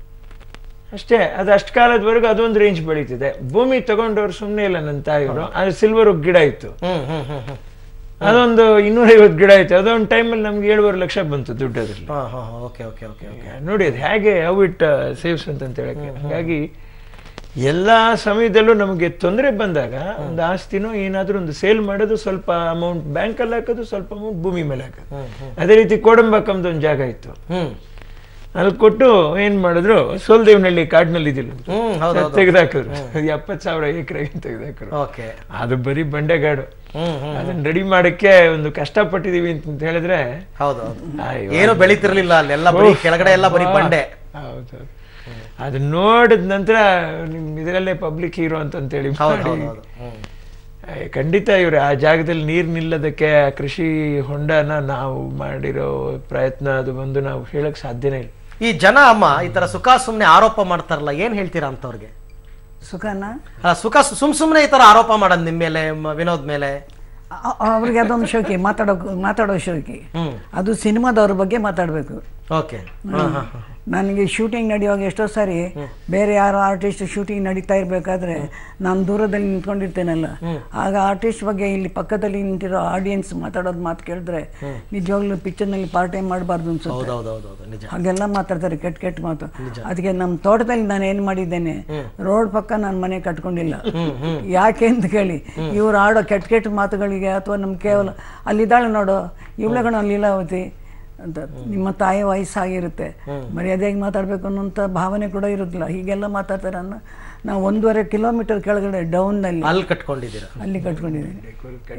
[SPEAKER 2] ಅಷ್ಟೇ ಅದು ಅಷ್ಟು ಕಾಲದವರೆಗೂ ಅದೊಂದು ರೇಂಜ್ ಬೆಳೀತಿದೆ ಭೂಮಿ ತಗೊಂಡವ್ರು ಸುಮ್ಮನೆ ಇಲ್ಲ ನನ್ನ ತಾಯಿಯವರು ಅದು ಸಿಲ್ವರ್ ಗಿಡ ಇತ್ತು
[SPEAKER 1] ಹ್ಮ್ ಹ್ಮ್ ಹ್ಮ್ ಹ್ಮ್
[SPEAKER 2] ಅದೊಂದು ಇನ್ನೂರೈವತ್ತು ಗಿಡ ಐತೆ ಅದೊಂದು ಟೈಮಲ್ಲಿ ನಮ್ಗೆ ಏಳುವರೆ ಲಕ್ಷ ಬಂತು ದುಡ್ಡು ಅದ್ರಲ್ಲಿ
[SPEAKER 1] ಹಾ ಹಾ ಓಕೆ ಓಕೆ ಓಕೆ ಓಕೆ
[SPEAKER 2] ನೋಡಿ ಅದು ಹೇಗೆ ಹೌ ಇಟ್ ಸೇವ್ಸ್ ಅಂತ ಹೇಳಕ್ಕೆ ಹಾಗಾಗಿ ಎಲ್ಲ ಸಮಯದಲ್ಲೂ ನಮಗೆ ತೊಂದರೆ ಬಂದಾಗ ಒಂದು ಆಸ್ತಿನೋ ಏನಾದರೂ ಒಂದು ಸೇಲ್ ಮಾಡೋದು ಸ್ವಲ್ಪ ಅಮೌಂಟ್ ಬ್ಯಾಂಕಲ್ಲಿ ಹಾಕೋದು ಸ್ವಲ್ಪ ಅಮೌಂಟ್ ಭೂಮಿ ಮೇಲೆ ಹಾಕೋದು ಅದೇ ರೀತಿ ಕೋಡಂಬಕ್ಕಂದು ಒಂದು ಜಾಗ ಇತ್ತು
[SPEAKER 1] ಹ್ಮ್
[SPEAKER 2] ಅಲ್ಲಿ ಕೊಟ್ಟು ಏನ್ ಮಾಡಿದ್ರು ಸೋಲ್ದೇವನಹಳ್ಳಿ ಕಾಡಿನಲ್ಲಿ ಇದಿಲ್ಲ
[SPEAKER 1] ಹ್ಮ್ ಹೌದು
[SPEAKER 2] ತೆಗೆದಾಕಿದ್ರು ಎಪ್ಪತ್ತು ಸಾವಿರ ಎಕರೆಗೆ ತೆಗೆದಾಕಿದ್ರು
[SPEAKER 1] ಓಕೆ
[SPEAKER 2] ಅದು ಬರೀ ಬಂಡೆಗಾಡು
[SPEAKER 1] ಹ್ಮ್ ಹ್ಮ್
[SPEAKER 2] ಅದನ್ನ ರೆಡಿ ಮಾಡಕ್ಕೆ ಒಂದು ಕಷ್ಟಪಟ್ಟಿದೀವಿ ಅಂತ ಹೇಳಿದ್ರೆ
[SPEAKER 1] ಹೌದು ಹೌದು
[SPEAKER 2] ಅಯ್ಯೋ.
[SPEAKER 1] ಏನು ಬೆಳಿತಿರ್ಲಿಲ್ಲ ಅಲ್ಲೆಲ್ಲ ಬರೀ ಕೆಳಗಡೆ ಎಲ್ಲ ಬರೀ ಬಂಡೆ
[SPEAKER 2] ಹೌದು ಅದು ನೋಡಿದ ನಂತರ ನಿಮ್ ಇದರಲ್ಲೇ ಪಬ್ಲಿಕ್ ಹೀರೋ ಅಂತಂತೇಳಿ
[SPEAKER 1] ಹೌದು
[SPEAKER 2] ಮಾಡಿ
[SPEAKER 1] ಹೌದು ಹೌದು ಹ್ಮ್
[SPEAKER 2] ಅಯ್ಯ, ಖಂಡಿತ ಇವ್ರೆ ಆ ಜಾಗದಲ್ಲಿ ನೀರು ನಿಲ್ಲದಕ್ಕೆ ಆ ಕೃಷಿ ಹೊಂಡನ ನಾವು ಮಾಡಿರೋ ಪ್ರಯತ್ನ ಅದು ಬಂದು ನಾವು ಹೇಳಕ್ ಸಾಧ್ಯನೇ ಇಲ್ಲ
[SPEAKER 1] ಈ ಜನ ಅಮ್ಮ ಈ ತರ ಸುಖ ಸುಮ್ನೆ ಆರೋಪ ಮಾಡ್ತಾರಲ್ಲ ಏನ್ ಹೇಳ್ತೀರಾ ಅಂತವ್ರಿಗೆ
[SPEAKER 3] ಸುಖನ
[SPEAKER 1] ಅಲ್ಲ, ಸುಖ ಸುಮ್ ಸುಮ್ನೆ ಈ ತರ ಆರೋಪ ಮಾಡೋದು ನಿಮ್ ಮೇಲೆ ಮ- ವಿನೋದ್ ಮೇಲೆ
[SPEAKER 3] ಅ- ಅವ್ರಿಗೆ ಅದೊಂದು ಶೋಕಿ ಮಾತಾಡೋ ಮಾತಾಡೋ ಶೋಕಿ
[SPEAKER 1] ಹ್ಮ್
[SPEAKER 3] ಅದು ಸಿನಿಮಾದವ್ರ ಬಗ್ಗೆ ಮಾತಾಡಬೇಕು
[SPEAKER 1] ಓಕೆ
[SPEAKER 3] ನನಗೆ ಶೂಟಿಂಗ್ ನಡೆಯುವಾಗ ಎಷ್ಟೋ ಸಾರಿ ಬೇರೆ ಯಾರೋ ಆರ್ಟಿಸ್ಟ್ ಶೂಟಿಂಗ್ ನಡೀತಾ ಇರಬೇಕಾದ್ರೆ ನಾನು ದೂರದಲ್ಲಿ ನಿಂತ್ಕೊಂಡಿರ್ತೇನಲ್ಲ ಆಗ ಆರ್ಟಿಸ್ಟ್ ಬಗ್ಗೆ ಇಲ್ಲಿ ಪಕ್ಕದಲ್ಲಿ ನಿಂತಿರೋ ಆಡಿಯನ್ಸ್ ಮಾತಾಡೋದು ಮಾತು ಕೇಳಿದ್ರೆ ನಿಜವಾಗ್ಲೂ ಪಿಕ್ಚರ್ನಲ್ಲಿ ಪಾರ್ಟ್ ಟೈಮ್ ಮಾಡಬಾರ್ದು ಅನ್ಸುತ್ತೆ
[SPEAKER 1] ಹೌದೌದೌದು ನಿಜ
[SPEAKER 3] ಹಾಗೆಲ್ಲ ಮಾತಾಡ್ತಾರೆ ಕೆಟ್ಟ ಕೆಟ್ಟ ಮಾತು ಅದಕ್ಕೆ ನಮ್ಮ ತೋಟದಲ್ಲಿ ನಾನು ಏನು ಮಾಡಿದ್ದೇನೆ ರೋಡ್ ಪಕ್ಕ ನಾನು ಮನೆ ಕಟ್ಕೊಂಡಿಲ್ಲ ಯಾಕೆ ಅಂತ ಕೇಳಿ ಇವ್ರು ಆಡೋ ಕೆಟ್ಟ ಕೆಟ್ಟ ಮಾತುಗಳಿಗೆ ಅಥವಾ ನಮ್ಮ ಕೇವಲ ಅಲ್ಲಿದ್ದಾಳೆ ನೋಡು ಇವಳಗಣ ಲೀಲಾವತಿ ಅಂತ ನಿಮ್ಮ ತಾಯಿ ವಯಸ್ಸಾಗಿರುತ್ತೆ ಮರ್ಯಾದೆಯಾಗಿ ಮಾತಾಡಬೇಕು ಅನ್ನೋಂಥ ಭಾವನೆ ಕೂಡ ಇರೋದಿಲ್ಲ ಹೀಗೆಲ್ಲ ಮಾತಾಡ್ತಾರೆ ಅನ್ನೋ ನಾವು ಒಂದೂವರೆ ಕಿಲೋಮೀಟರ್ ಕೆಳಗಡೆ ಡೌನ್ನಲ್ಲಿ
[SPEAKER 1] ಅಲ್ಲಿ ಕಟ್ಕೊಂಡಿದ್ದೀರಾ
[SPEAKER 3] ಅಲ್ಲಿ ಕಟ್ಕೊಂಡಿದ್ದೀನಿ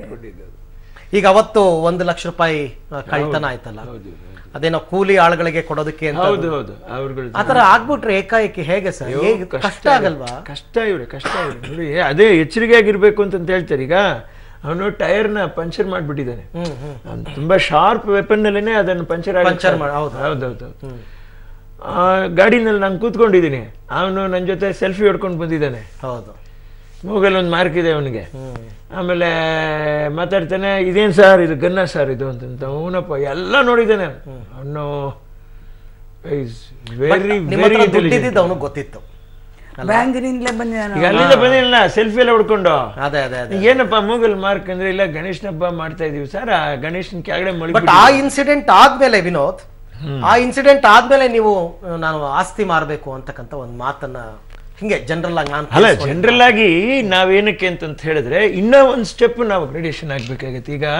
[SPEAKER 1] ಈಗ ಅವತ್ತು ಒಂದು ಲಕ್ಷ ರೂಪಾಯಿ ಆ, ಕಳ್ತನ ಆಯ್ತಲ್ಲ ಅದೇನೋ ಕೂಲಿ ಆಳುಗಳಿಗೆ ಕೊಡೋದಕ್ಕೆ ಅಂತ
[SPEAKER 2] ಹೌದು ಹೌದು ಅವ್ರುಗಳು
[SPEAKER 1] ಆತರ ಆಗ್ಬಿಟ್ರೆ ಏಕಾಏಕಿ ಹೇಗೆ ಸರ್ ಹೇಗೆ ಕಷ್ಟ ಆಗಲ್ವಾ
[SPEAKER 2] ಕಷ್ಟ ಇವ್ರೆ ಕಷ್ಟ ಇವ್ರೆ ನೋಡಿ ಅದೇ ಎಚ್ಚರಿಕೆ ಆಗಿರ್ಬೇಕು ಅಂತ ಹೇಳ್ತಾರೆ ಈಗ ಅವನು ಟೈರ್ನ ಪಂಚರ್ ಮಾಡ್ಬಿಟ್ಟಿದ್ದಾನೆ
[SPEAKER 1] ಹ್ಮ್ ಹ್ಮ್
[SPEAKER 2] ಅವ್ನು ತುಂಬಾ ಶಾರ್ಪ್ ವೆಪನ್ ನಲ್ಲೇನೆ ಅದನ್ನು ಪಂಚರ್
[SPEAKER 1] Puncture ಮಾಡ್- ಹೌದು.
[SPEAKER 2] ಹೌದೌದು ಗಾಡಿನಲ್ಲಿ ನಾನು ಕೂತ್ಕೊಂಡಿದ್ದೀನಿ ಅವನು ನನ್ನ ಜೊತೆ ಸೆಲ್ಫಿ ಹೊಡ್ಕೊಂಡು ಬಂದಿದ್ದಾನೆ
[SPEAKER 1] ಹೌದು
[SPEAKER 2] ಮೂಗಲ್ಲಿ ಒಂದು ಮಾರ್ಕ್ ಇದೆ ಅವನಿಗೆ
[SPEAKER 1] ಹ್ಮ್
[SPEAKER 2] ಆಮೇಲೆ ಮಾತಾಡ್ತಾನೆ ಇದೇನು ಸರ್ ಇದು ಗನ್ನ ಸರ್ ಇದು ಅಂತಂತ ಅವನಪ್ಪ ಎಲ್ಲ ನೋಡಿದ್ದಾನೆ ಅವನು ಈಸ್ ವೆರಿ
[SPEAKER 1] ನಿಮ್ಮ
[SPEAKER 2] ವೆರಿ
[SPEAKER 1] ಹತ್ರ ದುಡ್ಡಿದ್ದು ಅವನಿಗೆ ಗೊತ್ತಿತ್ತು
[SPEAKER 3] ಬ್ಯಾಂಗ್ನಿಂದಲೇ ಬಂದಿದ್ದಾನೆ
[SPEAKER 2] ಈಗ ಅಲ್ಲಿಂದ ಬಂದಿಲ್ಲ ಸೆಲ್ಫಿ ಎಲ್ಲ ಹೊಡ್ಕೊಂಡು
[SPEAKER 1] ಅದೇ ಅದೇ ಅದೇ
[SPEAKER 2] ಏನಪ್ಪ ಮೂಗಲ್ ಮಾರ್ಕ್ ಅಂದ್ರೆ ಇಲ್ಲ ಗಣೇಶನ ಹಬ್ಬ ಮಾಡ್ತಾ ಇದೀವಿ ಸರ್ ಆ ಗಣೇಶನ ಕೆಳಗಡೆ ಮಳಿ
[SPEAKER 1] ಬಟ್ ಆ ಇನ್ಸಿಡೆಂಟ್ ಆದ್ಮೇಲೆ ವಿನೋದ್ ಆ ಇನ್ಸಿಡೆಂಟ್ ಆದ್ಮೇಲೆ ನೀವು ಆ, ನಾನು ಆಸ್ತಿ ಮಾರಬೇಕು ಅಂತಕ್ಕಂತ ಒಂದು ಮಾತನ್ನ ಹಿಂಗೆ ಜನರಲ್ ಆಗಿ ನಾನು
[SPEAKER 2] ಅಲ್ಲ ಜನರಲ್ ಆಗಿ ನಾವೇನಕ್ಕೆ ಅಂತಂತ ಹೇಳಿದ್ರೆ ಇನ್ನೂ ಒಂದು ಸ್ಟೆಪ್ ನಾವು ಗ್ರೇಡೇಷನ್ ಆಗ್ಬೇಕಾಗತ್ತೆ ಈಗ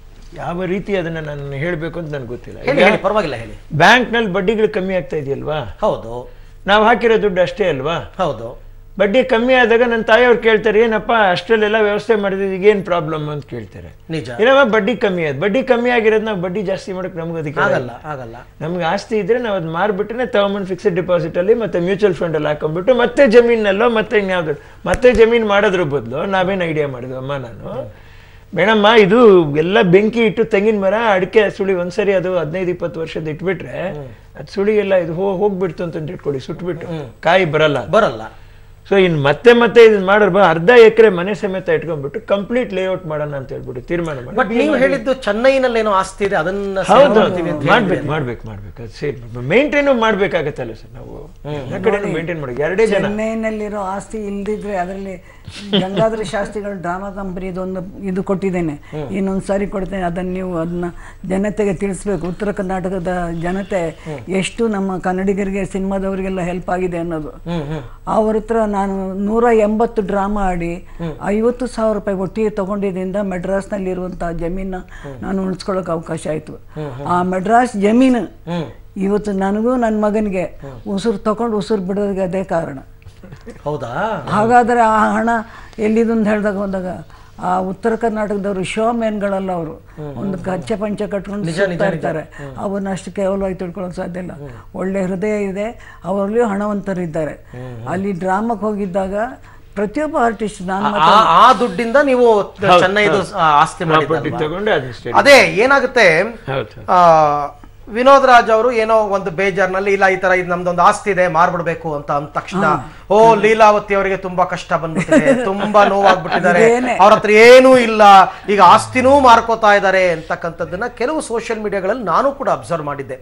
[SPEAKER 2] ಯಾವ ರೀತಿ ಅದನ್ನ ನಾನು ಹೇಳಬೇಕು ಅಂತ ನನಗೆ ಗೊತ್ತಿಲ್ಲ
[SPEAKER 1] ಹೇಳಿ ಹೇಳಿ ಪರವಾಗಿಲ್ಲ ಹೇಳಿ
[SPEAKER 2] ಬ್ಯಾಂಕ್ನಲ್ಲಿ ಬಡ್ಡಿಗಳು ಕಮ್ಮಿ ಆಗ್ತಾ ಇದೆಯಲ್ವಾ
[SPEAKER 1] ಹೌದು
[SPEAKER 2] ನಾವು ಹಾಕಿರೋ ದುಡ್ಡು ಅಷ್ಟೇ ಅಲ್ವಾ
[SPEAKER 1] ಹೌದು
[SPEAKER 2] ಬಡ್ಡಿ ಕಮ್ಮಿ ಆದಾಗ ನನ್ನ ತಾಯಿಯವ್ರು ಕೇಳ್ತಾರೆ ಏನಪ್ಪ ಅಷ್ಟರಲ್ಲೆಲ್ಲ ವ್ಯವಸ್ಥೆ ಮಾಡಿದ್ರೆ ಏನು ಪ್ರಾಬ್ಲಮ್ ಅಂತ ಕೇಳ್ತಾರೆ
[SPEAKER 1] ನಿಜ
[SPEAKER 2] ಏನಮ್ಮ ಬಡ್ಡಿ ಕಮ್ಮಿ ಆಯ್ತು ಬಡ್ಡಿ ಕಮ್ಮಿ ಆಗಿರೋದು ನಾವು ಬಡ್ಡಿ ಜಾಸ್ತಿ ಮಾಡಕ್ಕೆ ನಮ್ಗೆ ಅದಕ್ಕೆ
[SPEAKER 1] ಆಗಲ್ಲ ಆಗಲ್ಲ
[SPEAKER 2] ನಮ್ಗೆ ಆಸ್ತಿ ಇದ್ರೆ ನಾವು ಅದು ಮಾರ್ಬಿಟ್ರೆ ತಗೊಂಬಂದು ಫಿಕ್ಸ್ಡ್ ಡಿಪಾಸಿಟ್ ಅಲ್ಲಿ ಮತ್ತೆ ಮ್ಯೂಚುವಲ್ ಫಂಡ್ ಅಲ್ಲಿ ಹಾಕೊಂಡ್ಬಿಟ್ಟು ಮತ್ತೆ ಜಮೀನಲ್ಲೋ ಮತ್ತೆ ಇನ್ಯಾವ್ದು ಮತ್ತೆ ಜಮೀನ್ ಮಾಡೋದ್ರ ಬದಲು ನಾವೇನು ಐಡಿಯಾ ಮಾಡಿದ್ವು ಅಮ್ಮ ನಾನು ಬೇಡಮ್ಮ ಇದು ಎಲ್ಲ ಬೆಂಕಿ ಇಟ್ಟು ತೆಂಗಿನ ಮರ ಅಡಿಕೆ ಸುಳಿ ಒಂದ್ಸರಿ ಅದು ಹದಿನೈದು ಇಪ್ಪತ್ತು ವರ್ಷದ ಇಟ್ಬಿಟ್ರೆ ಅದು ಸುಳಿ ಎಲ್ಲ ಇದು ಹೋ ಹೋಗ್ಬಿಡ್ತು ಅಂತ ಇಟ್ಕೊಳ್ಳಿ ಸುಟ್ಬಿಟ್ಟು ಕಾಯಿ ಬರಲ್ಲ
[SPEAKER 1] ಬರಲ್ಲ
[SPEAKER 2] ಸೊ ಇನ್ ಮತ್ತೆ ಮತ್ತೆ ಇದನ್ನ ಮಾಡೋರ್ ಬಾ ಅರ್ಧ ಎಕರೆ ಮನೆ ಸಮೇತ ಇಟ್ಕೊಂಡ್ಬಿಟ್ಟು ಕಂಪ್ಲೀಟ್ ಲೇಔಟ್ ಮಾಡೋಣ ಅಂತ ಹೇಳ್ಬಿಟ್ಟು ತೀರ್ಮಾನ ಮಾಡಿ
[SPEAKER 1] ಬಟ್ ನೀವು ಹೇಳಿದ್ದು ಚೆನ್ನೈನಲ್ಲಿ ಏನೋ ಆಸ್ತಿ ಇದೆ ಅದನ್ನ sale
[SPEAKER 2] ಹೌದು
[SPEAKER 1] ಮಾಡ್ತೀವಿ ಅಂತ
[SPEAKER 2] ಮಾಡ್ಬೇಕು ಮಾಡ್ಬೇಕು ಮಾಡ್ಬೇಕು ಅದು ಸೇರಿ ಮೇಂಟೈನು ಮಾಡ್ಬೇಕಾಗತ್ತಲ್ಲ ಸರ್ ನಾವು ಎಲ್ಲ ಕಡೆ ಮೇಂಟೈನ್ ಮಾಡಿ ಎರಡೇ ಜನ
[SPEAKER 3] ಚೆನ್ನೈನಲ್ಲಿರೋ ಆಸ್ತಿ ಇಲ್ದಿದ್ರೆ ಅದರಲ್ಲಿ ಗಂಗಾಧರ ಶಾಸ್ತ್ರಿಗಳು ಡ್ರಾಮಾ ಕಂಪನಿದು ಒಂದು ಇದು ಕೊಟ್ಟಿದ್ದೇನೆ ಇನ್ನೊಂದು ಸಾರಿ ಕೊಡ್ತೇನೆ ಅದನ್ನು ನೀವು ಅದನ್ನ ಜನತೆಗೆ ತಿಳಿಸ್ಬೇಕು ಉತ್ತರ ಕರ್ನಾಟಕದ ಜನತೆ ಎಷ್ಟು ನಮ್ಮ ಕನ್ನಡಿಗರಿಗೆ ಸಿನಿಮಾದವರಿಗೆಲ್ಲ ಹೆಲ್ಪ್ ಆಗಿದೆ ಅನ್ನೋದು
[SPEAKER 1] ಹ್ಮ್ ಹ್ಮ್
[SPEAKER 3] ಅವ್ರ ಹತ್ರ ನಾನು ನೂರ ಎಂಬತ್ತು ಡ್ರಾಮಾ ಆಡಿ ಐವತ್ತು ಸಾವಿರ ರೂಪಾಯಿ ಒಟ್ಟಿಗೆ ತಗೊಂಡಿದ್ದರಿಂದ ಮೆಡ್ರಾಸ್ನಲ್ಲಿರುವಂತಹ ಜಮೀನ ನಾನು ಉಳಿಸ್ಕೊಳ್ಳೋಕೆ ಅವಕಾಶ ಆಯಿತು ಆ ಮೆಡ್ರಾಸ್ ಜಮೀನು
[SPEAKER 1] ಹ್ಮ್
[SPEAKER 3] ಇವತ್ತು ನನಗೂ ನನ್ನ ಮಗನಿಗೆ ಉಸಿರು ತಗೊಂಡು ಉಸಿರು ಬಿಡೋದಕ್ಕೆ ಅದೇ ಕಾರಣ
[SPEAKER 1] ಹೌದಾ
[SPEAKER 3] ಹಾಗಾದರೆ ಆ ಹಣ ಎಲ್ಲಿದು ಅಂತ ಹೇಳಿದಾಗ ಹೋದಾಗ ಆ ಉತ್ತರ ಕರ್ನಾಟಕದವರು ಶೋ ಮ್ಯಾನ್ಗಳಲ್ಲ ಅವರು ಒಂದು ಕಚ್ಚೆ ಪಂಚೆ ಕಟ್ಕೊಂಡು ಸುತ್ತಾ ಇರ್ತಾರೆ ಅವನ್ನ ಅಷ್ಟು ಕೇವಲವಾಗಿ ತಿಳ್ಕೊಳ್ಳೋಕೆ ಸಾಧ್ಯ ಇಲ್ಲ ಒಳ್ಳೆ ಹೃದಯ ಇದೆ ಅವರಲ್ಲಿಯೂ ಹಣವಂತರಿದ್ದಾರೆ ಅಲ್ಲಿ ಡ್ರಾಮಕ್ಕೆ ಹೋಗಿದ್ದಾಗ ಪ್ರತಿಯೊಬ್ಬ ಆರ್ಟಿಸ್ಟ್ ನಾನು
[SPEAKER 1] ಆ ಆ ದುಡ್ಡಿಂದ ನೀವು ಚೆನ್ನೈದು ಆ, ಆಸ್ತಿ
[SPEAKER 2] ಪ್ರಾಪರ್ಟಿ
[SPEAKER 1] ಮಾಡಿದ್ರಲ್ವಾ?
[SPEAKER 2] ತಗೊಂಡು ಅದನ್ನ ಸ್ಟಡಿ
[SPEAKER 1] ಅದೇ ಏನಾಗುತ್ತೆ
[SPEAKER 2] ಹೌದು
[SPEAKER 1] ಆ, ವಿನೋದ್ ರಾಜ್ ಅವರು ಏನೋ ಒಂದು ಬೇಜಾರ್ನಲ್ಲಿ ಇಲ್ಲ ಈ ತರ ಇದು ನಮ್ದೊಂದು ಆಸ್ತಿ ಇದೆ ಮಾರ್ಬಿಡ್ಬೇಕು ಅಂತ ಅಂದ ತಕ್ಷಣ ಓ ಲೀಲಾವತಿ ಅವರಿಗೆ ತುಂಬಾ ಕಷ್ಟ ಬಂದ್ಬಿಟ್ಟಿದೆ ತುಂಬಾ ನೋವಾಗ್ಬಿಟ್ಟಿದ್ದಾರೆ
[SPEAKER 3] ಅದೇನೆ.
[SPEAKER 1] ಅವ್ರ ಹತ್ರ ಏನೂ ಇಲ್ಲ ಈಗ ಆಸ್ತಿನೂ ಮಾರ್ಕೋತಾ ಇದ್ದಾರೆ ಅಂತಕ್ಕಂಥದ್ದನ್ನ ಕೆಲವು ಸೋಷಿಯಲ್ ಮೀಡಿಯಾಗಳಲ್ಲಿ ನಾನು ಕೂಡ ಅಬ್ಸರ್ವ್ ಮಾಡಿದ್ದೆ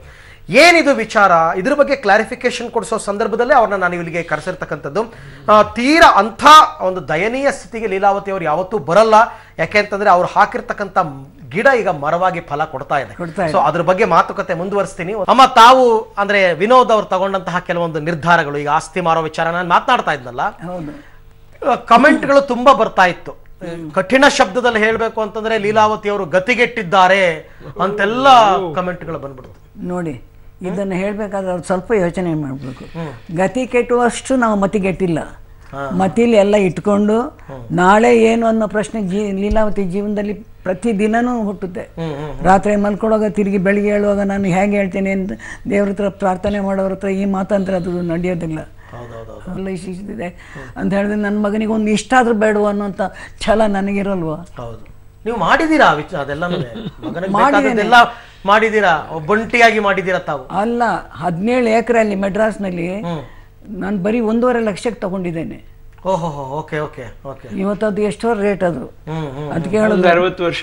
[SPEAKER 1] ಏನಿದು ವಿಚಾರ ಇದ್ರ ಬಗ್ಗೆ ಕ್ಲಾರಿಫಿಕೇಶನ್ ಕೊಡಿಸೋ ಸಂದರ್ಭದಲ್ಲೇ ಅವ್ರನ್ನ ನಾನು ಇಲ್ಲಿಗೆ ಕರೆಸಿರ್ತಕ್ಕಂಥದ್ದು ಆ, ತೀರಾ ಅಂಥ ಒಂದು ದಯನೀಯ ಸ್ಥಿತಿಗೆ ಲೀಲಾವತಿ ಅವರು ಯಾವತ್ತೂ ಬರಲ್ಲ ಯಾಕೆ ಅಂತಂದ್ರೆ ಅವ್ರು ಹಾಕಿರ್ತಕ್ಕಂಥ ಗಿಡ ಈಗ ಮರವಾಗಿ ಫಲ ಕೊಡ್ತಾ ಇದೆ
[SPEAKER 3] ಕೊಡ್ತಾ ಇದೆ.
[SPEAKER 1] ಸೊ ಅದ್ರ ಬಗ್ಗೆ ಮಾತುಕತೆ ಮುಂದುವರಿಸ್ತೀನಿ ಅಮ್ಮ ತಾವು ಅಂದ್ರೆ ವಿನೋದ್ ಅವರು ತಗೊಂಡಂತಹ ಕೆಲವೊಂದು ನಿರ್ಧಾರಗಳು ಈಗ ಆಸ್ತಿ ಮಾರೋ ವಿಚಾರ ನಾನು ಮಾತನಾಡ್ತಾ ಇದ್ನಲ್ಲ
[SPEAKER 3] ಹೌದು
[SPEAKER 1] ಕಮೆಂಟ್ಗಳು ತುಂಬಾ ಬರ್ತಾ ಇತ್ತು ಕಠಿಣ ಶಬ್ದದಲ್ಲಿ ಹೇಳ್ಬೇಕು ಅಂತಂದ್ರೆ ಲೀಲಾವತಿ ಅವರು ಗತಿಗೆಟ್ಟಿದ್ದಾರೆ ಅಂತೆಲ್ಲ ಕಮೆಂಟ್ಗಳು ಬಂದ್ಬಿಡ್ತು
[SPEAKER 3] ನೋಡಿ ಇದನ್ನು ಹೇಳಬೇಕಾದ್ರೆ ಅವ್ರು ಸ್ವಲ್ಪ ಯೋಚನೆ ಮಾಡಬೇಕು ಗತಿ ಕೆಟ್ಟುವಷ್ಟು ನಾವು ಮತಿಗೆಟ್ಟಿಲ್ಲ ಮತಿಲಿ ಎಲ್ಲ ಇಟ್ಕೊಂಡು ನಾಳೆ ಏನು ಅನ್ನೋ ಪ್ರಶ್ನೆ ಜೀ ಲೀಲಾವತಿ ಜೀವನದಲ್ಲಿ ಪ್ರತಿ ದಿನನೂ ಹುಟ್ಟುತ್ತೆ ರಾತ್ರಿ ಮಲ್ಕೊಳ್ಳೋವಾಗ ತಿರುಗಿ ಬೆಳಿಗ್ಗೆ ಹೇಳುವಾಗ ನಾನು ಹೇಗೆ ಹೇಳ್ತೇನೆ ಅಂತ ದೇವ್ರ ಹತ್ರ ಪ್ರಾರ್ಥನೆ ಮಾಡೋರ ಹತ್ರ ಈ ಮಾತಂದ್ರೆ ಅದು ನಡೆಯೋದಿಲ್ಲ ಅಲ್ಲ ಇಷ್ಟಿದೆ ಅಂತ ಹೇಳಿದ್ರೆ ನನ್ನ ಮಗನಿಗೆ ಒಂದು ಇಷ್ಟ ಆದ್ರೂ ಬೇಡವ ಅನ್ನೋಂಥ ಛಲ ನನಗಿರಲ್ವಾ
[SPEAKER 1] ಹೌದು ನೀವು ಮಾಡಿದೀರಾ ಆ ವಿಚಾರ ಅದೆಲ್ಲ ಮಗನಿಗೆ ಬೇಕಾದದ್ದೆಲ್ಲ ಮಾಡಿದೀರಾ ಒಬ್ಬಂಟಿಯಾಗಿ ಮಾಡಿದೀರಾ ತಾವು
[SPEAKER 3] ಅಲ್ಲ ಹದಿನೇಳು ಎಕರೆಯಲ್ಲಿ ಮೆಡ್ರಾಸ್ನಲ್ಲಿ ನಾನು ಬರೀ ಒಂದೂವರೆ ಲಕ್ಷಕ್ಕೆ ತಗೊಂಡಿದ್ದೇನೆ
[SPEAKER 1] ಓಹೋ ಓಕೆ ಓಕೆ ಓಕೆ
[SPEAKER 3] ಇವತ್ತು ಅದು ಎಷ್ಟೋ ರೇಟ್ ಅದು
[SPEAKER 1] ಹ್ಮ್ ಹ್ಮ್
[SPEAKER 3] ಅದಕ್ಕೆ ಹೇಳೋದು
[SPEAKER 2] ಒಂದು ಅರವತ್ತು ವರ್ಷ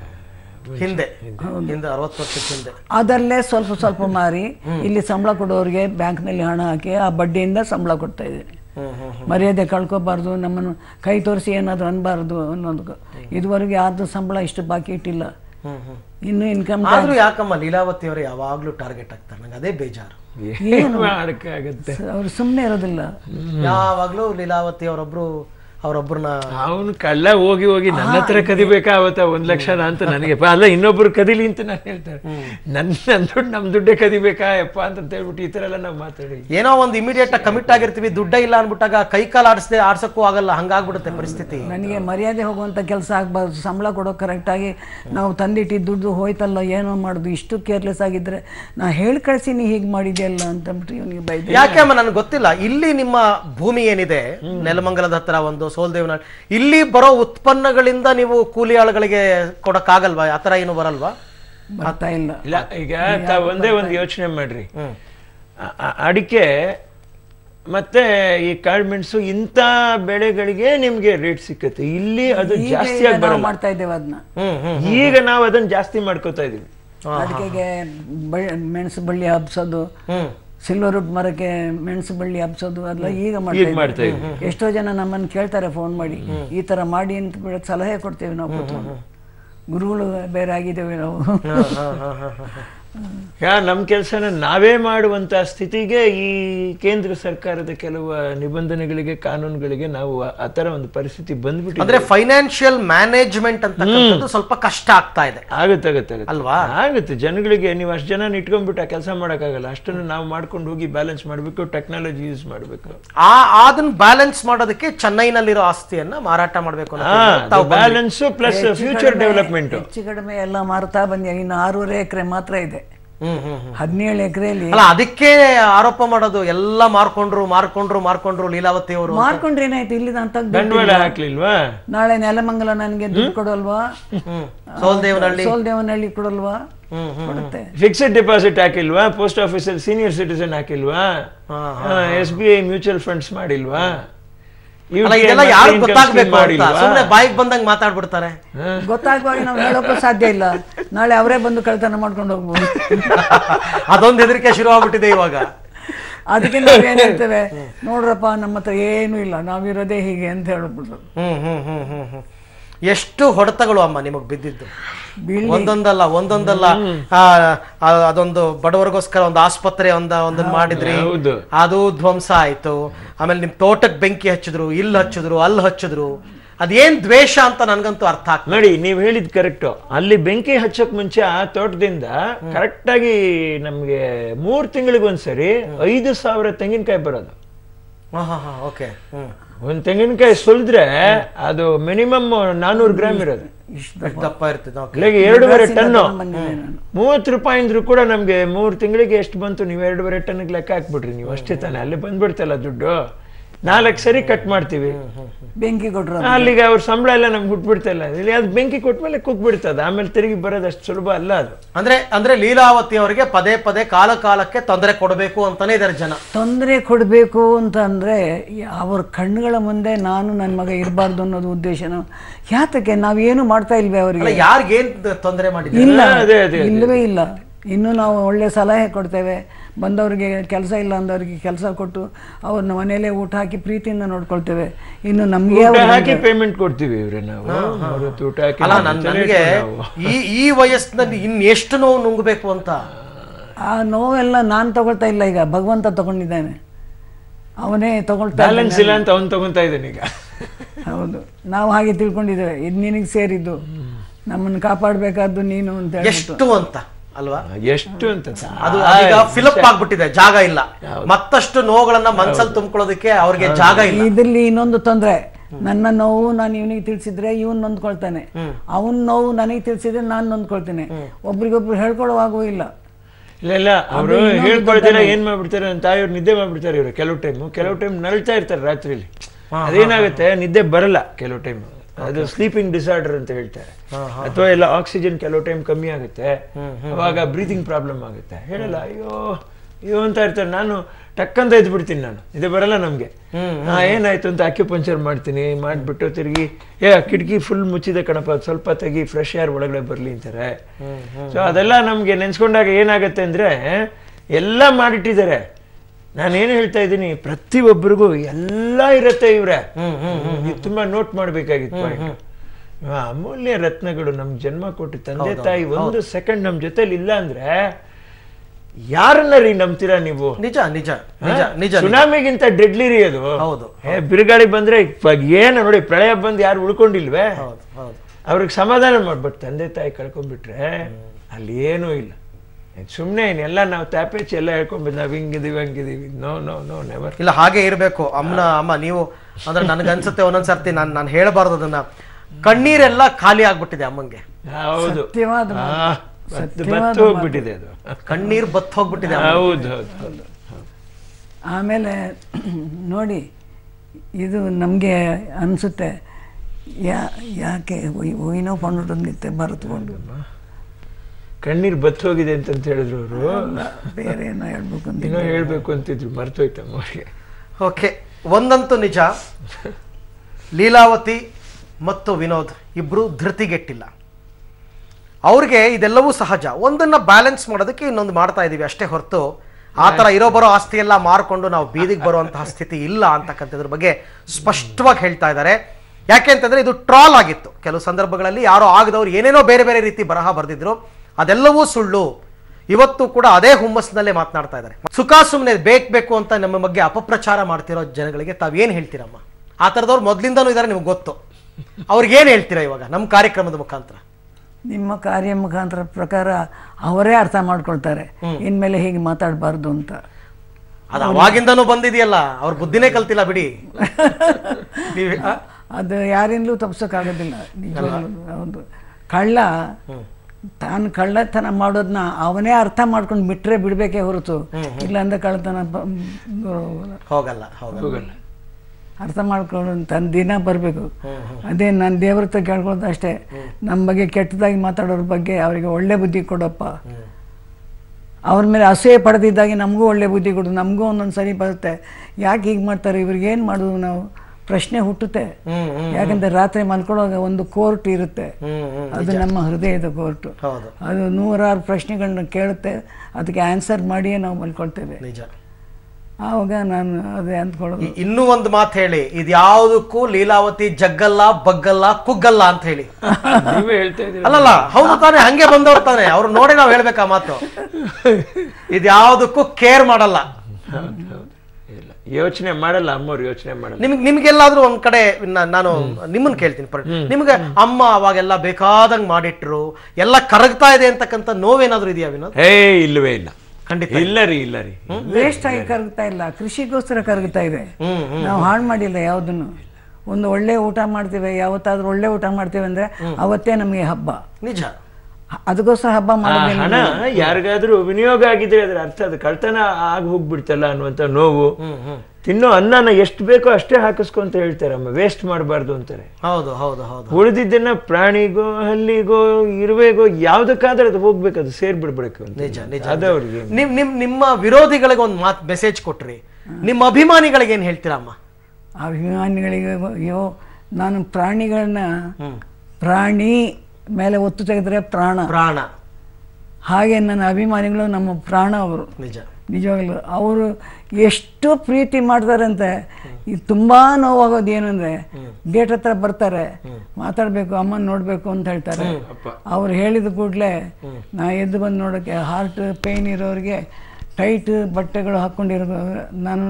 [SPEAKER 1] ಹಿಂದೆ ಹಿಂದೆ ಅರವತ್ತು ವರ್ಷದ ಹಿಂದೆ
[SPEAKER 3] ಅದರಲ್ಲೇ ಸ್ವಲ್ಪ ಸ್ವಲ್ಪ ಮಾರಿ ಇಲ್ಲಿ ಸಂಬಳ ಕೊಡೋರಿಗೆ ಬ್ಯಾಂಕ್ನಲ್ಲಿ ಹಣ ಹಾಕಿ ಆ ಬಡ್ಡಿಯಿಂದ ಸಂಬಳ ಕೊಡ್ತಾ ಇದ್ದೇನೆ
[SPEAKER 1] ಹ್ಮ್ ಹ್ಮ್
[SPEAKER 3] ಮರ್ಯಾದೆ ಕಳ್ಕೊಬಾರ್ದು ನಮ್ಮನ್ನು ಕೈ ತೋರಿಸಿ ಏನಾದರೂ ಅನ್ಬಾರ್ದು ಅನ್ನೋದು ಇದುವರೆಗೆ ಯಾರ್ದು ಸಂಬಳ ಇಷ್ಟು ಬಾಕಿ ಇಟ್ಟಿಲ್ಲ
[SPEAKER 1] ಹ್ಮ್ ಹ್ಮ್
[SPEAKER 3] ಇನ್ನು ಇನ್ಕಮ್
[SPEAKER 1] ಆದ್ರೂ ಯಾಕಮ್ಮ ಲೀಲಾವತಿ ಅವರು ಯಾವಾಗ್ಲೂ ಟಾರ್ಗೆಟ್ ಆಗ್ತಾರೆ ನಂಗೆ ಅದೇ ಬೇಜಾರು
[SPEAKER 2] ಏನು ಮಾಡಕ್ಕಾಗತ್ತೆ
[SPEAKER 3] ಅವ್ರು ಸುಮ್ಮನೆ ಇರೋದಿಲ್ಲ
[SPEAKER 1] ಯಾವಾಗ್ಲೂ ಲೀಲಾವತಿ ಅವರೊಬ್ರು ಅವರೊಬ್ಬರನ್ನ
[SPEAKER 2] ಅವನು ಕಳ್ಳ ಹೋಗಿ ಹೋಗಿ ನನ್ನ ಹತ್ರ ಕದಿಬೇಕಾ ಅವತ್ತ ಒಂದ್ ಲಕ್ಷನ ಅಂತ ನನಗೆ ಪ- ಅಲ್ಲ ಇನ್ನೊಬ್ರು ಕದಿಲಿ ಅಂತ ನಾನು ಹೇಳ್ತಾರೆ ನನ್ನ ನನ್ನ ದುಡ್ಡು ನಮ್ ದುಡ್ಡೇ ಕದಿಬೇಕಾ ಯಪ್ಪ ಅಂತ ಹೇಳ್ಬಿಟ್ಟು ಈ ತರ ಎಲ್ಲ ನಾವು ಮಾತಾಡಿ
[SPEAKER 1] ಏನೋ ಒಂದು ಇಮಿಡಿಯೇಟ್ ಆಗಿ ಕಮಿಟ್ ಆಗಿರ್ತೀವಿ ದುಡ್ಡ ಇಲ್ಲ ಅನ್ಬಿಟ್ಟಾಗ ಕೈ ಕಾಲು ಆಡಿಸದೆ ಆಡ್ಸಕ್ಕೂ ಆಗಲ್ಲ ಹಂಗಾಗ್ಬಿಡುತ್ತೆ ಪರಿಸ್ಥಿತಿ
[SPEAKER 3] ನನಗೆ ಮರ್ಯಾದೆ ಹೋಗುವಂಥ ಕೆಲಸ ಆಗಬಾರ್ದು ಸಂಬಳ ಕೊಡೋ ಕರೆಕ್ಟಾಗಿ ನಾವು ತಂದಿಟ್ಟಿದ್ದು ದುಡ್ಡು ಹೋಯ್ತಲ್ಲ ಏನೋ ಮಾಡೋದು ಇಷ್ಟು ಕೇರ್ಲೆಸ್ ಆಗಿದ್ರೆ ನಾ ಹೇಳಿ ಕಳಿಸಿ ನೀ ಹೀಗೆ ಮಾಡಿದೆಯಲ್ಲ ಅಂತಂದ್ಬಿಟ್ಟು ಇವನಿಗೆ ಬೈದೆ
[SPEAKER 1] ಯಾಕೆ ಅಮ್ಮ ನನಗೆ ಗೊತ್ತಿಲ್ಲ ಇಲ್ಲಿ ನಿಮ್ಮ ಭೂಮಿ ಏನಿದೆ ನೆಲಮಂಗಲದ ಹತ್ರ ಒಂದು ಸೋಲ್ದೇವನಾಳ್ ಇಲ್ಲಿ ಬರೋ ಉತ್ಪನ್ನಗಳಿಂದ ನೀವು ಕೂಲಿ ಆಳುಗಳಿಗೆ ಕೊಡಕ್ಕಾಗಲ್ವಾ ಆ ಥರ ಏನು ಬರಲ್ವಾ
[SPEAKER 3] ಬರ್ತಾ ಇಲ್ಲ
[SPEAKER 2] ಇಲ್ಲ ಈಗ ತಾವ್ ಒಂದೇ ಒಂದು ಯೋಚನೆ ಮಾಡ್ರಿ ಅ- ಅ- ಅಡಿಕೆ ಮತ್ತೆ ಈ ಕಾಳುಮೆಣಸು ಇಂಥ ಬೆಳೆಗಳಿಗೆ ನಿಮ್ಗೆ ರೇಟ್ ಸಿಕ್ಕತ್ತೆ ಇಲ್ಲಿ ಅದು
[SPEAKER 3] ಈಗ
[SPEAKER 2] ಜಾಸ್ತಿ
[SPEAKER 3] ಈಗ
[SPEAKER 2] ಆಗಿ
[SPEAKER 3] ನಾವು
[SPEAKER 2] ಬರಲ್ಲ
[SPEAKER 3] ಮಾಡ್ತಾ ಇದ್ದೇವೆ ಅದನ್ನ
[SPEAKER 1] ಹ್ಮ್ ಹ್ಮ್
[SPEAKER 2] ಈಗ ನಾವು ಅದನ್ನ ಜಾಸ್ತಿ ಮಾಡ್ಕೋತಾ ಇದೀವಿ
[SPEAKER 3] ಅಡಿಕೆಗೆ ಬಳ್ಳಿ ಮೆಣಸು ಬಳ್ಳಿ ಹಬ್ಸೋದು
[SPEAKER 1] ಹ್ಮ್
[SPEAKER 3] ಸಿಲ್ವರ್ ವುಡ್ ಮರಕ್ಕೆ ಮೆಣಸು ಬಳ್ಳಿ ಹಬ್ಸೋದು ಎಲ್ಲ ಈಗ
[SPEAKER 2] ಈಗ
[SPEAKER 3] ಮಾಡ್ತಾ
[SPEAKER 2] ಮಾಡ್ತಾ
[SPEAKER 3] ಇದ್ದೀವಿ. ಎಷ್ಟೋ ಜನ ನಮ್ಮನ್ನು ಕೇಳ್ತಾರೆ ಫೋನ್ ಮಾಡಿ ಈ ತರ ಮಾಡಿ ಅಂತ ಬಿಡೋದು ಸಲಹೆ ಕೊಡ್ತೇವೆ ನಾವು ಕೂತ್ಕೊಂಡು ಗುರುಗಳು ಬೇರೆ ಆಗಿದ್ದೇವೆ ನಾವು
[SPEAKER 1] ಹಾ, ಹಾ, ಹಾ, ಹಾ, ಹಾ.
[SPEAKER 2] ಯಾ ನಮ್ಮ ಕೆಲಸನ ನಾವೇ ಮಾಡುವಂತ ಸ್ಥಿತಿಗೆ ಈ ಕೇಂದ್ರ ಸರ್ಕಾರದ ಕೆಲವು ನಿಬಂಧನೆಗಳಿಗೆ ಕಾನೂನುಗಳಿಗೆ ನಾವು ಆ- ಆ ತರ ಒಂದು ಪರಿಸ್ಥಿತಿ ಬಂದ್ಬಿಟ್ಟಿದೆ
[SPEAKER 1] ಅಂದ್ರೆ ಫೈನಾನ್ಷಿಯಲ್ ಮ್ಯಾನೇಜ್ಮೆಂಟ್ ಅಂತಕ್ಕಂಥದ್ದು ಸ್ವಲ್ಪ ಕಷ್ಟ ಆಗ್ತಾ ಇದೆ
[SPEAKER 2] ಆಗುತ್ತೆ ಆಗುತ್ತೆ ಆಗುತ್ತೆ
[SPEAKER 1] ಅಲ್ವಾ?
[SPEAKER 2] ಆಗುತ್ತೆ ಜನಗಳಿಗೆ ನೀವು ಅಷ್ಟು ಜನ ಇಟ್ಕೊಂಡ್ಬಿಟ್ಟು ಆ ಕೆಲಸ ಮಾಡೋಕ್ಕಾಗಲ್ಲ ಅಷ್ಟನ್ನು ನಾವು ಮಾಡ್ಕೊಂಡು ಹೋಗಿ ಬ್ಯಾಲೆನ್ಸ್ ಮಾಡಬೇಕು ಟೆಕ್ನಾಲಜಿ ಯೂಸ್ ಮಾಡಬೇಕು
[SPEAKER 1] ಆ ಅದನ್ನ ಬ್ಯಾಲೆನ್ಸ್ ಮಾಡೋದಕ್ಕೆ ಚೆನ್ನೈನಲ್ಲಿರೋ ಆಸ್ತಿಯನ್ನ ಮಾರಾಟ ಮಾಡಬೇಕು
[SPEAKER 2] ಬ್ಯಾಲೆನ್ಸ್ ಪ್ಲಸ್ ಫ್ಯೂಚರ್ ಡೆವಲಪ್ಮೆಂಟ್
[SPEAKER 3] ಹೆಚ್ಚು ಕಡಿಮೆ ಎಲ್ಲ ಮಾರ್ತಾ ಬಂದ್ಯ ಇನ್ನು ಆರೂವರೆ ಎಕರೆ ಮಾತ್ರ ಇದೆ
[SPEAKER 1] ಹ್ಮ್ ಹ್ಮ್ ಹ್ಮ್.
[SPEAKER 3] ಹದಿನೇಳು ಎಕರೆಯಲ್ಲಿ
[SPEAKER 1] ಅಲ್ಲ ಅದಕ್ಕೆ ಆರೋಪ ಮಾಡೋದು ಎಲ್ಲ ಮಾರ್ಕೊಂಡ್ರು ಮಾರ್ಕೊಂಡ್ರು ಮಾರ್ಕೊಂಡ್ರು ಲೀಲಾವತಿ ಅವರು
[SPEAKER 3] ಮಾರ್ಕೊಂಡ್ರೆ ಏನಾಯ್ತು ಇಲ್ಲಿ ನಾನು ತೆಗ್ದು
[SPEAKER 2] ಬಂಡವಾಳ ಹಾಕ್ಲಿಲ್ವಾ
[SPEAKER 3] ನಾಳೆ ನೆಲಮಂಗಲ ನನಗೆ ದುಡ್ಡು ಕೊಡಲ್ವಾ
[SPEAKER 1] ಹ್ಮ್ ಸೋಲ್ದೇವನಹಳ್ಳಿ
[SPEAKER 3] ಸೋಲ್ದೇವನಹಳ್ಳಿ ಕೊಡಲ್ವಾ
[SPEAKER 1] ಹ್ಮ್ ಹ್ಮ್
[SPEAKER 3] ಕೊಡುತ್ತೆ
[SPEAKER 2] ಫಿಕ್ಸೆಡ್ ಡೆಪಾಸಿಟ್ ಹಾಕಿಲ್ವಾ ಪೋಸ್ಟ್ ಆಫೀಸಲ್ಲಿ ಸೀನಿಯರ್ ಸಿಟಿಸನ್ ಹಾಕಿಲ್ವಾ
[SPEAKER 1] ಹಾ,
[SPEAKER 2] S B I mutual funds ಮಾಡಿಲ್ವಾ
[SPEAKER 1] ಅಲ್ಲ
[SPEAKER 2] UTI
[SPEAKER 1] ಇದೆಲ್ಲ
[SPEAKER 2] monthly
[SPEAKER 1] ಯಾರು
[SPEAKER 2] income
[SPEAKER 1] ಗೊತ್ತಾಗ್ಬೇಕು
[SPEAKER 2] scheme
[SPEAKER 1] ಅಂತ
[SPEAKER 2] ಮಾಡಿಲ್ವಾ?
[SPEAKER 1] ಸುಮ್ನೆ ಬಾಯಿಗೆ ಬಂದಂಗ್ ಮಾತಾಡ್ಬಿಡ್ತಾರೆ
[SPEAKER 3] ಗೊತ್ತಾಗುವಾಗ ನಾವು ಹೇಳೋಕ್ಕೂ ಸಾಧ್ಯ ಇಲ್ಲ ನಾಳೆ ಅವರೇ ಬಂದು ಕಳ್ತನ ಮಾಡ್ಕೊಂಡು ಹೋಗ್ಬೋದು
[SPEAKER 1] ಅದೊಂದು ಹೆದರಿಕೆ ಶುರು ಆಗ್ಬಿಟ್ಟಿದೆ ಇವಾಗ
[SPEAKER 3] ಅದಕ್ಕೆ ನಾವು ಏನ್ ಹೇಳ್ತೇವೆ ನೋಡ್ರಪ್ಪ ನಮ್ಮ ಹತ್ರ ಏನೂ ಇಲ್ಲ ನಾವಿರೋದೇ ಹೀಗೆ ಅಂತ ಹೇಳ್ಬಿಟ್ರು
[SPEAKER 1] ಹ್ಮ್ ಹ್ಮ್ ಹ್ಮ್ ಹ್ಮ್ ಹ್ಮ್ ಎಷ್ಟು ಹೊಡೆತಗಳು ಅಮ್ಮ ನಿಮಗ್ ಬಿದ್ದಿದ್ದು
[SPEAKER 3] ಬೀಳ್
[SPEAKER 1] ಒಂದೊಂದಲ್ಲ ಒಂದೊಂದಲ್ಲ ಆ, ಆ, ಅದೊಂದು ಬಡವರಿಗೋಸ್ಕರ ಒಂದು ಆಸ್ಪತ್ರೆ ಒಂದ ಒಂದನ್ನ ಮಾಡಿದ್ರಿ
[SPEAKER 2] ಹೌದು.
[SPEAKER 1] ಅದು ಧ್ವಂಸ ಆಯ್ತು ಆಮೇಲೆ ನಿಮ್ ತೋಟಕ್ಕೆ ಬೆಂಕಿ ಹಚ್ಚಿದ್ರು ಇಲ್ಲಿ ಹಚ್ಚಿದ್ರು ಅಲ್ಲಿ ಹಚ್ಚಿದ್ರು ಅದೇನ್ ದ್ವೇಷ ಅಂತ ನನ್ಗಂತೂ ಅರ್ಥ ಆಗ್ತದೆ
[SPEAKER 2] ನೋಡಿ ನೀವ್ ಹೇಳಿದ್ ಕರೆಕ್ಟ್ ಅಲ್ಲಿ ಬೆಂಕಿ ಹಚ್ಚಕ್ ಮುಂಚೆ ಆ ತೋಟದಿಂದ ಕರೆಕ್ಟ್ ಆಗಿ ನಮ್ಗೆ ಮೂರ್ ತಿಂಗಳಿಗೊಂದ್ಸರಿ ಐದು ಸಾವಿರ ತೆಂಗಿನಕಾಯಿ ಬರೋದು
[SPEAKER 1] ಹಾ ಹಾ ಹಾ ಓಕೆ ಹ್ಮ್
[SPEAKER 2] ಒಂದ್ ತೆಂಗಿನಕಾಯಿ ಸುಲಿದ್ರೆ ಅದು ಮಿನಿಮಮ್ ನಾನೂರು ಗ್ರಾಮ್ ಇರೋದು
[SPEAKER 3] ಇಷ್ಟು
[SPEAKER 1] ಎಷ್ಟು ದಪ್ಪ ಇರ್ತದೆ ಓಕೆ
[SPEAKER 2] ಇಲ್ಲಿಗೆ ಎರಡೂವರೆ ಟನ್ನು
[SPEAKER 3] ಬಂದಿದೆ ನಾನು
[SPEAKER 2] ಮೂವತ್ತು ರೂಪಾಯಿ ಅಂದ್ರೂ ಕೂಡ ನಮ್ಗೆ ಮೂರು ತಿಂಗಳಿಗೆ ಎಷ್ಟು ಬಂತು ನೀವು ಎರಡೂವರೆ ಟನ್ಗೆ ಲೆಕ್ಕ ಹಾಕ್ಬಿಟ್ರಿ ನೀವು ಅಷ್ಟೇ ತಾನೆ ಅಲ್ಲಿ ಬಂದ್ಬಿಡ್ತಲ್ಲ ದುಡ್ಡು ನಾಲ್ಕು ಸರಿ ಕಟ್ ಮಾಡ್ತೀವಿ
[SPEAKER 3] ಬೆಂಕಿ ಕೊಟ್ರು
[SPEAKER 2] ಅಲ್ಲಿಗೆ ಅವ್ರ ಸಂಬಳ ಎಲ್ಲ ನಮ್ಗೆ ಹುಟ್ಬಿಡ್ತಲ್ಲ ಇಲ್ಲಿ ಅದು ಬೆಂಕಿ ಕೊಟ್ಮೇಲೆ ಕುಗ್ಬಿಡ್ತದೆ ಆಮೇಲೆ ತಿರುಗಿ ಬರೋದು ಅಷ್ಟು ಸುಲಭ ಅಲ್ಲ ಅದು
[SPEAKER 1] ಅಂದ್ರೆ ಅಂದ್ರೆ ಲೀಲಾವತಿ ಅವರಿಗೆ ಪದೇ ಪದೇ ಕಾಲ ಕಾಲಕ್ಕೆ ತೊಂದರೆ ಕೊಡಬೇಕು ಅಂತಾನೆ ಇದಾರೆ ಜನ
[SPEAKER 3] ತೊಂದರೆ ಕೊಡಬೇಕು ಅಂತ ಅಂದರೆ ಅವ್ರ ಕಣ್ಣುಗಳ ಮುಂದೆ ನಾನು ನನ್ನ ಮಗ ಇರಬಾರ್ದು ಅನ್ನೋದು ಉದ್ದೇಶನ ಯಾತಕ್ಕೆ ನಾವೇನು ಮಾಡ್ತಾ ಇಲ್ವೇ
[SPEAKER 1] ಅಲ್ಲ
[SPEAKER 3] ಅವರಿಗೆ
[SPEAKER 1] ಯಾರಿಗೇನ್ ತೊಂದರೆ ಮಾಡಿದ್ರೆ
[SPEAKER 3] ಇಲ್ಲ
[SPEAKER 2] ಅದೇ, ಅದೇ,
[SPEAKER 3] ಇಲ್ಲವೇ ಇಲ್ಲ ಇನ್ನೂ ನಾವು ಒಳ್ಳೆ ಸಲಹೆ ಕೊಡ್ತೇವೆ ಬಂದವರಿಗೆ ಕೆಲಸ ಇಲ್ಲ ಅಂದವರಿಗೆ ಕೆಲಸ ಕೊಟ್ಟು ಅವ್ರನ್ನ ಮನೆಯಲ್ಲೇ ಊಟ ಹಾಕಿ ಪ್ರೀತಿಯಿಂದ ನೋಡ್ಕೊಳ್ತೇವೆ ಇನ್ನು ನಮಗೆ
[SPEAKER 2] ಊಟ ಹಾಕಿ ಪೇಮೆಂಟ್ ಕೊಡ್ತೀವಿ ಇವ್ರೆ ನಾವು ಅವ್ರ ಹೊತ್ತು ಊಟ ಹಾಕಿ
[SPEAKER 1] ಅಲ್ಲ
[SPEAKER 2] ನಮ್ಮ
[SPEAKER 1] ನನ್
[SPEAKER 2] ಜೊತೆಲೇ
[SPEAKER 1] ನನಗೆ
[SPEAKER 2] ಇಟ್ಕೊಂಡು ನಾವು.
[SPEAKER 1] ಈ ಈ ವಯಸ್ಸಿನಲ್ಲಿ ಇನ್ ಎಷ್ಟು ನೋವು ನುಂಗಬೇಕು ಅಂತ
[SPEAKER 3] ಆ ನೋವೆಲ್ಲ ನಾನು ತಗೊಳ್ತಾ ಇಲ್ಲ ಈಗ ಭಗವಂತ ತಗೊಂಡಿದ್ದಾನೆ ಅವನೇ ತಗೊಳ್ತಾ
[SPEAKER 2] ಬ್ಯಾಲೆನ್ಸ್ ಇಲ್ಲ ಅಂತ ಅವ್ನು ತಗೊಂತಾ ಇದ್ದಾನೆ ಈಗ
[SPEAKER 3] ಹೌದು ನಾವು ಹಾಗೆ ತಿಳ್ಕೊಂಡಿದ್ದೇವೆ ಇದು ನಿನಗೆ ಸೇರಿದ್ದು ನಮ್ಮನ್ನು ಕಾಪಾಡಬೇಕಾದ್ದು ನೀನು ಅಂತ ಹೇಳ್ಬಿಟ್ಟು
[SPEAKER 1] ಎಷ್ಟು ಅಂತ ಅಲ್ವಾ
[SPEAKER 2] ಎಷ್ಟು ಅಂತ
[SPEAKER 1] ಅದು ಈಗ ಫಿಲಪ್ ಆಗ್ಬಿಟ್ಟಿದೆ ಜಾಗ ಇಲ್ಲ ಮತ್ತಷ್ಟು ನೋವುಗಳನ್ನ ಮನ್ಸಲ್ಲಿ ತುಂಬಿಕೊಳ್ಳೋದಕ್ಕೆ ಅವ್ರಿಗೆ ಜಾಗ ಇಲ್ಲ
[SPEAKER 3] ಇದರಲ್ಲಿ ಇನ್ನೊಂದು ತೊಂದರೆ ನನ್ನ ನೋವು ನಾನು ಇವನಿಗೆ ತಿಳಿಸಿದ್ರೆ ಇವನ್ ನೊಂದ್ಕೊಳ್ತಾನೆ ಅವನ್ ನೋವು ನನಗೆ ತಿಳಿಸಿದ್ರೆ ನಾನು ನೊಂದ್ಕೊಳ್ತೇನೆ ಒಬ್ರಿಗೊಬ್ರು ಹೇಳ್ಕೊಳ್ಳುವಾಗೂ ಇಲ್ಲ
[SPEAKER 2] ಇಲ್ಲ ಇಲ್ಲ ಅವರು ಹೇಳ್ಕೊಳ್ತಾರೆ ಏನ್ ಮಾಡ್ಬಿಡ್ತಾರೆ ನನ್ನ ತಾಯಿಯವ್ರು ನಿದ್ದೆ ಮಾಡ್ಬಿಡ್ತಾರೆ ಇವರು ಕೆಲವು ಟೈಮ್ ಕೆಲವು ಟೈಮ್ ನರಳ್ತಾ ಇರ್ತಾರೆ ರಾತ್ರಿಲಿ ಅದೇನಾಗುತ್ತೆ ನಿದ್ದೆ ಬರಲ್ಲ ಕೆಲವು ಟೈಮ್ ಅದು ಸ್ಲೀಪಿಂಗ್ ಡಿಸಾರ್ಡರ್ ಅಂತ ಹೇಳ್ತಾರೆ ಅಥವಾ ಎಲ್ಲ ಆಕ್ಸಿಜನ್ ಕೆಲವು ಟೈಮ್ ಕಮ್ಮಿ ಆಗುತ್ತೆ ಅವಾಗ ಬ್ರೀತಿಂಗ್ ಪ್ರಾಬ್ಲಮ್ ಆಗುತ್ತೆ ಹೇಳಲ್ಲ ಅಯ್ಯೋ ಅಯ್ಯೋ ಅಂತ ಇರ್ತಾರೆ ನಾನು ಟಕ್ಕಂತ ಎದ್ದು ಬಿಡ್ತೀನಿ ನಾನು ಇದು ಬರಲ್ಲ ನಮ್ಗೆ ಹಾ ಏನಾಯ್ತು ಅಂತ ಅಕ್ಯುಪಂಚರ್ ಮಾಡ್ತೀನಿ ಮಾಡ್ಬಿಟ್ಟು ತಿರುಗಿ ಏ ಕಿಟಕಿ ಫುಲ್ ಮುಚ್ಚಿದೆ ಕಣಪ್ಪ ಅದ್ ಸ್ವಲ್ಪ ತೆಗಿ ಫ್ರೆಶ್ ಏರ್ ಒಳಗಡೆ ಬರ್ಲಿ ಅಂತಾರೆ ಸೊ ಅದೆಲ್ಲ ನಮ್ಗೆ ನೆನ್ಸ್ಕೊಂಡಾಗ ಏನಾಗತ್ತೆ ಅಂದ್ರೆ ಎಲ್ಲ ಮಾಡಿಟ್ಟಿದ್ದಾರೆ ನಾನೇನು ಹೇಳ್ತಾ ಇದ್ದೀನಿ ಪ್ರತಿಯೊಬ್ಬರಿಗೂ ಎಲ್ಲ ಇರತ್ತೆ ಇವ್ರೆ ಇದು ತುಂಬಾ ನೋಟ್ ಮಾಡ್ಬೇಕಾಗಿತ್ತು point. ಆ ಅಮೂಲ್ಯ ರತ್ನಗಳು ನಮ್ ಜನ್ಮ ಕೊಟ್ಟು ತಂದೆ ತಾಯಿ ಒಂದು ಸೆಕೆಂಡ್ ನಮ್ ಜೊತೆಲಿ ಇಲ್ಲ ಅಂದ್ರೆ ಯಾರನ್ನ ರೀ ನಂಬ್ತೀರಾ ನೀವು
[SPEAKER 1] ನಿಜ ನಿಜ ನಿಜ ನಿಜ
[SPEAKER 2] ಸುನಾಮಿಗಿಂತ ಡೆಡ್ಲಿ ರೀ ಅದು
[SPEAKER 1] ಹೌದು
[SPEAKER 2] ಏ, ಬಿರುಗಾಳಿ ಬಂದ್ರೆ ಇವಾಗ ಏನು ನೋಡಿ ಪ್ರಳಯ ಬಂದು ಯಾರು ಉಳ್ಕೊಂಡಿಲ್ವೇ
[SPEAKER 1] ಹೌದು ಹೌದು
[SPEAKER 2] ಅವ್ರಿಗೆ ಸಮಾಧಾನ ಮಾಡ್ಬಟ್ ತಂದೆ ತಾಯಿ ಕಳ್ಕೊಂಡ್ಬಿಟ್ರೆ ಅಲ್ಲಿ ಏನೂ ಇಲ್ಲ ಸುಮ್ಮನೆ ಎಲ್ಲ ನಾವು ತಾಪೇಚಿ ಎಲ್ಲ ಹೇಳ್ಕೊಂಡ್ಬಿಟ್ಟು ನಾವು ಹಿಂಗಿದೀವಿ ಹಂಗಿದೀವಿ ನೋ ನೋ ನೋ ನೆವರ್
[SPEAKER 1] ಇಲ್ಲ ಹಾಗೆ ಇರಬೇಕು ಅಮ್ಮನ ಅಮ್ಮ ನೀವು ಅಂದ್ರೆ ನನಗನ್ಸುತ್ತೆ ಒಂದೊಂದ್ಸರ್ತಿ ನಾನು ನಾನು ಹೇಳಬಾರ್ದು ಅದನ್ನ ಕಣ್ಣೀರೆಲ್ಲ ಖಾಲಿ ಆಗ್ಬಿಟ್ಟಿದೆ ಅಮ್ಮಂಗೆ
[SPEAKER 2] ಹೌದು
[SPEAKER 3] ಸತ್ಯವಾದ ಮಾತು.
[SPEAKER 2] ಆ, ಬತ್ತು ಬತ್ತು ಹೋಗ್ಬಿಟ್ಟಿದೆ ಅದು
[SPEAKER 1] ಕಣ್ಣೀರ್ ಬತ್ ಹೋಗ್ಬಿಟ್ಟಿದೆ
[SPEAKER 2] ಹೌದು ಹೌದು ಹೌದು
[SPEAKER 3] ಆಮೇಲೆ ನೋಡಿ ಇದು ನಮಗೆ ಅನಿಸುತ್ತೆ ಯಾ ಯಾಕೆ ಒಯ್ನೋ ಪಂಡುತ್ತೆ ಬರೆದುಕೊಂಡು
[SPEAKER 2] ಕಣ್ಣೀರ್ ಬತ್ತು ಹೋಗಿದೆ ಅಂತಂತ ಹೇಳಿದ್ರು ಅವರು
[SPEAKER 3] ಬೇರೆ ಏನೋ ಹೇಳ್ಬೇಕು ಅಂತ
[SPEAKER 2] ಏನೋ ಹೇಳ್ಬೇಕು ಅಂತಿದ್ರು ಮರ್ತೋಯ್ತಮ್ಮ ಅವ್ರಿಗೆ
[SPEAKER 1] ಓಕೆ ಒಂದಂತೂ ನಿಜ ಲೀಲಾವತಿ ಮತ್ತು ವಿನೋದ್ ಇಬ್ರು ಧೃತಿಗೆಟ್ಟಿಲ್ಲ ಅವ್ರಿಗೆ ಇದೆಲ್ಲವೂ ಸಹಜ ಒಂದನ್ನ ಬ್ಯಾಲೆನ್ಸ್ ಮಾಡೋದಕ್ಕೆ ಇನ್ನೊಂದು ಮಾಡ್ತಾ ಇದೀವಿ ಅಷ್ಟೇ ಹೊರತು ಆ ಥರ ಇರೋ ಬರೋ ಆಸ್ತಿ ಎಲ್ಲ ಮಾರ್ಕೊಂಡು ನಾವು ಬೀದಿಗೆ ಬರುವಂತಹ ಸ್ಥಿತಿ ಇಲ್ಲ ಅಂತಕ್ಕಂಥದ್ರ ಬಗ್ಗೆ ಸ್ಪಷ್ಟವಾಗಿ ಹೇಳ್ತಾ ಇದ್ದಾರೆ ಯಾಕೆ ಅಂತಂದ್ರೆ ಇದು ಟ್ರಾಲ್ ಆಗಿತ್ತು ಕೆಲವು ಸಂದರ್ಭಗಳಲ್ಲಿ ಯಾರೋ ಆಗದವ್ರು ಏನೇನೋ ಬೇರೆ ಬೇರೆ ರೀತಿ ಬರಹ ಬರೆದಿದ್ರು ಅದೆಲ್ಲವೂ ಸುಳ್ಳು ಇವತ್ತು ಕೂಡ ಅದೇ ಹುಮ್ಮಸ್ಸಿನಲ್ಲೇ ಮಾತನಾಡ್ತಾ ಇದ್ದಾರೆ ಸುಖ ಸುಮ್ಮನೆ ಬೇಕು ಬೇಕು ಅಂತ ನಮ್ಮ ಬಗ್ಗೆ ಅಪಪ್ರಚಾರ ಮಾಡ್ತಿರೋ ಜನಗಳಿಗೆ ತಾವೇನು ಹೇಳ್ತೀರಮ್ಮ ಆ ಥರದವ್ರು ಮೊದಲಿಂದನೂ ಇದ್ದಾರೆ ನಿಮ್ಗೆ ಗೊತ್ತು ಅವ್ರಿಗೇನು ಹೇಳ್ತೀರಾ ಇವಾಗ ನಮ್ಮ ಕಾರ್ಯಕ್ರಮದ ಮುಖಾಂತರ
[SPEAKER 3] ನಿಮ್ಮ ಕಾರ್ಯ ಮುಖಾಂತರ ಪ್ರಕಾರ ಅವರೇ ಅರ್ಥ ಮಾಡ್ಕೊಳ್ತಾರೆ ಇನ್ಮೇಲೆ ಹೀಗೆ ಮಾತಾಡಬಾರ್ದು ಅಂತ
[SPEAKER 1] ಅದು ಅವಾಗಿಂದನೂ ಬಂದಿದೆಯಲ್ಲ ಅವ್ರ ಬುದ್ಧಿನೇ ಕಲ್ತಿಲ್ಲ ಬಿಡಿ ನೀವ್ ಆ?
[SPEAKER 3] ಅದು ಯಾರಿಂದಲೂ ತಪ್ಸೋಕ್ಕಾಗೋದಿಲ್ಲ ನಿಜವಾಗ್ಲೂ ಹೌದು ಕಳ್ಳ ತಾನು ಕಳ್ಳತನ ಮಾಡೋದನ್ನ ಅವನೇ ಅರ್ಥ ಮಾಡ್ಕೊಂಡು ಬಿಟ್ರೆ ಬಿಡ್ಬೇಕೇ ಹೊರತು ಇಲ್ಲಾಂದ್ರೆ ಕಳ್ಳತನ ಬ- ಬರೋಲ್ಲ.
[SPEAKER 1] ಹೋಗಲ್ಲ ಹೋಗಲ್ಲ
[SPEAKER 2] ಹೋಗಲ್ಲ
[SPEAKER 3] ಅರ್ಥ ಮಾಡ್ಕೊಂಡು ತನ್ನ ದಿನ ಬರಬೇಕು ಅದೇ ನಾನು ದೇವ್ರ ಹತ್ರ ಕೇಳ್ಕೊಳ್ಳೋದು ಅಷ್ಟೇ ನಮ್ಮ ಬಗ್ಗೆ ಕೆಟ್ಟದಾಗಿ ಮಾತಾಡೋರ ಬಗ್ಗೆ ಅವರಿಗೆ ಒಳ್ಳೆ ಬುದ್ಧಿ ಕೊಡಪ್ಪ ಅವ್ರ ಮೇಲೆ ಅಸೂಯೆ ಪಡೆದಿದ್ದಾಗೆ ನಮಗೂ ಒಳ್ಳೆ ಬುದ್ಧಿ ಕೊಡು ನಮಗೂ ಒಂದೊಂದು ಸರಿ ಬರುತ್ತೆ ಯಾಕೆ ಹೀಗೆ ಮಾಡ್ತಾರೆ ಇವ್ರಿಗೆ ಏನು ಮಾಡೋದು ನಾವು ಪ್ರಶ್ನೆ ಹುಟ್ಟುತ್ತೆ
[SPEAKER 1] ಹ್ಮ್ ಹ್ಮ್
[SPEAKER 3] ಯಾಕಂದ್ರೆ ರಾತ್ರಿ ಮಲ್ಕೊಳ್ಳೋವಾಗ ಒಂದು ಕೋರ್ಟ್ ಇರುತ್ತೆ
[SPEAKER 1] ಹ್ಮ್ ಹ್ಮ್
[SPEAKER 3] ಅದು ನಮ್ಮ ಹೃದಯದ ಕೋರ್ಟು
[SPEAKER 1] ಹೌದು
[SPEAKER 3] ಅದು ನೂರಾರು ಪ್ರಶ್ನೆಗಳನ್ನ ಕೇಳುತ್ತೆ ಅದಕ್ಕೆ ಆನ್ಸರ್ ಮಾಡಿಯೇ ನಾವು ಮಲ್ಕೊಳ್ತೇವೆ
[SPEAKER 1] ನಿಜ
[SPEAKER 3] ಆವಾಗ ನಾನು ಅದೇ ಅಂದ್ಕೊಳ್ಳೋದು
[SPEAKER 1] ಇ- ಇನ್ನೂ ಒಂದು ಮಾತು ಹೇಳಿ ಇದ್ಯಾವುದಕ್ಕೂ ಲೀಲಾವತಿ ಜಗ್ಗಲ್ಲ ಬಗ್ಗಲ್ಲ ಕುಗ್ಗಲ್ಲ ಅಂತ ಹೇಳಿ
[SPEAKER 2] ನೀವೇ ಹೇಳ್ತಾ ಇದ್ದೀರಿ
[SPEAKER 1] ಅಲ್ಲಲ್ಲ ಹೌದು ತಾನೇ ಹಂಗೆ ಬಂದವ್ರು ತಾನೆ ಅವ್ರು ನೋಡಿ ನಾವು ಹೇಳ್ಬೇಕಾ ಮಾತು ಇದ್ಯಾವುದಕ್ಕೂ ಕೇರ್ ಮಾಡಲ್ಲ
[SPEAKER 2] ಹೌದು ಹೌದು ಇಲ್ಲ ಯೋಚನೆ ಮಾಡಲ್ಲ ಅಮ್ಮವ್ರು ಯೋಚನೆ ಮಾಡಲ್ಲ
[SPEAKER 1] ನಿಮ್ಗೆ ನಿಮ್ಗೆಲ್ಲಾದ್ರೂ ಒಂದ್ ಕಡೆ ನ- ನಾನು ನಿಮ್ಮನ್ನ ಕೇಳ್ತೀನಿ ಪರ್- ನಿಮ್ಗೆ ಅಮ್ಮ ಅವಾಗೆಲ್ಲ ಬೇಕಾದಂಗ್ ಮಾಡಿಟ್ರು ಎಲ್ಲ ಕರಗ್ತಾ ಇದೆ ಅಂತಕ್ಕಂಥ ನೋವೇನಾದ್ರೂ ಇದೆಯಾ ವಿನೋದ್
[SPEAKER 2] ಹೇ ಇಲ್ಲವೇ ಇಲ್ಲ
[SPEAKER 1] ಖಂಡಿತ
[SPEAKER 2] ಇಲ್ಲ ರೀ ಇಲ್ಲ ರೀ
[SPEAKER 3] ವೇಸ್ಟ್ ಆಗಿ ಕರಗ್ತಾ ಇಲ್ಲ ಕೃಷಿಗೋಸ್ಕರ ಕರಗ್ತಾ ಇದೆ
[SPEAKER 1] ಹ್ಮ್
[SPEAKER 3] ನಾವು ಹಾಳು ಮಾಡಿಲ್ಲ ಯಾವುದನ್ನು ಒಂದು ಒಳ್ಳೆ ಊಟ ಮಾಡ್ತೇವೆ ಯಾವತ್ತಾದ್ರೂ ಒಳ್ಳೆ ಊಟ ಮಾಡ್ತೇವೆ ಅಂದ್ರೆ ಅವತ್ತೇ ನಮಗೆ ಹಬ್ಬ
[SPEAKER 1] ನಿಜ
[SPEAKER 3] ಹ- ಅದಕ್ಕೋಸ್ಕರ ಹಬ್ಬ
[SPEAKER 2] ಆ
[SPEAKER 3] ಮಾಡೋದೇನು
[SPEAKER 2] ಹಣ ಯಾರಿಗಾದ್ರೂ ವಿನಿಯೋಗ ಆಗಿದ್ರೆ ಅದ್ರ ಅರ್ಥ ಅದು ಕಳ್ತನ ಆಗಿ ಹೋಗ್ಬಿಡ್ತಲ್ಲ ಅನ್ನುವಂಥ ನೋವು
[SPEAKER 1] ಹ್ಮ್ ಹ್ಮ್
[SPEAKER 2] ತಿನ್ನೋ ಅನ್ನನ ಎಷ್ಟು ಬೇಕೋ ಅಷ್ಟೇ ಹಾಕಿಸ್ಕೊ ಅಂತ ಹೇಳ್ತಾರಮ್ಮ ವೇಸ್ಟ್ ಮಾಡಬಾರ್ದು ಅಂತಾರೆ
[SPEAKER 1] ಹೌದು ಹೌದು ಹೌದು
[SPEAKER 2] ಉಳಿದಿದ್ದನ್ನ ಪ್ರಾಣಿಗೋ ಹಲ್ಲಿಗೋ ಇರುವೆಗೋ ಯಾವ್ದಕ್ಕಾದ್ರೆ ಅದು ಹೋಗ್ಬೇಕು ಅದು ಸೇರ್ಬಿಡ್ಬೇಕು ಅಂತ
[SPEAKER 1] ನಿಜ ನಿಜ
[SPEAKER 2] ಅದವ್ರಿಗೆ
[SPEAKER 1] ನಿಮ್ ನಿಮ್ ನಿಮ್ಮ ವಿರೋಧಿಗಳಿಗೆ ಒಂದು ಮಾತು ಮೆಸೇಜ್ ಕೊಟ್ರಿ ನಿಮ್ಮ ಅಭಿಮಾನಿಗಳಿಗೆ ಏನ್ ಹೇಳ್ತೀರಾ ಅಮ್ಮ
[SPEAKER 3] ಅಭಿಮಾನಿಗಳಿಗೆ ಅಯ್ಯೋ ನಾನು ಪ್ರಾಣಿಗಳನ್ನ ಪ್ರಾಣಿ ಮೇಲೆ ಒತ್ತು ತೆಗೆದ್ರೆ ಪ್ರಾಣ
[SPEAKER 1] ಪ್ರಾಣ
[SPEAKER 3] ಹಾಗೆ ನನ್ನ ಅಭಿಮಾನಿಗಳು ನಮ್ಮ ಪ್ರಾಣ ಅವರು
[SPEAKER 1] ನಿಜ
[SPEAKER 3] ನಿಜವಾಗ್ಲೂ ಅವರು ಎಷ್ಟು ಪ್ರೀತಿ ಮಾಡ್ತಾರಂತೆ ಇದು ತುಂಬ ನೋವಾಗೋದು ಏನಂದರೆ ಗೇಟ್ ಹತ್ರ ಬರ್ತಾರೆ ಮಾತಾಡಬೇಕು ಅಮ್ಮನ ನೋಡಬೇಕು ಅಂತ ಹೇಳ್ತಾರೆ ಅವ್ರು ಹೇಳಿದ ಕೂಡಲೇ ನಾ ಎದ್ದು ಬಂದು ನೋಡೋಕ್ಕೆ ಹಾರ್ಟ್ ಪೇಯ್ನ್ ಇರೋರಿಗೆ ಟೈಟ್ ಬಟ್ಟೆಗಳು ಹಾಕ್ಕೊಂಡಿರೋ ನಾನು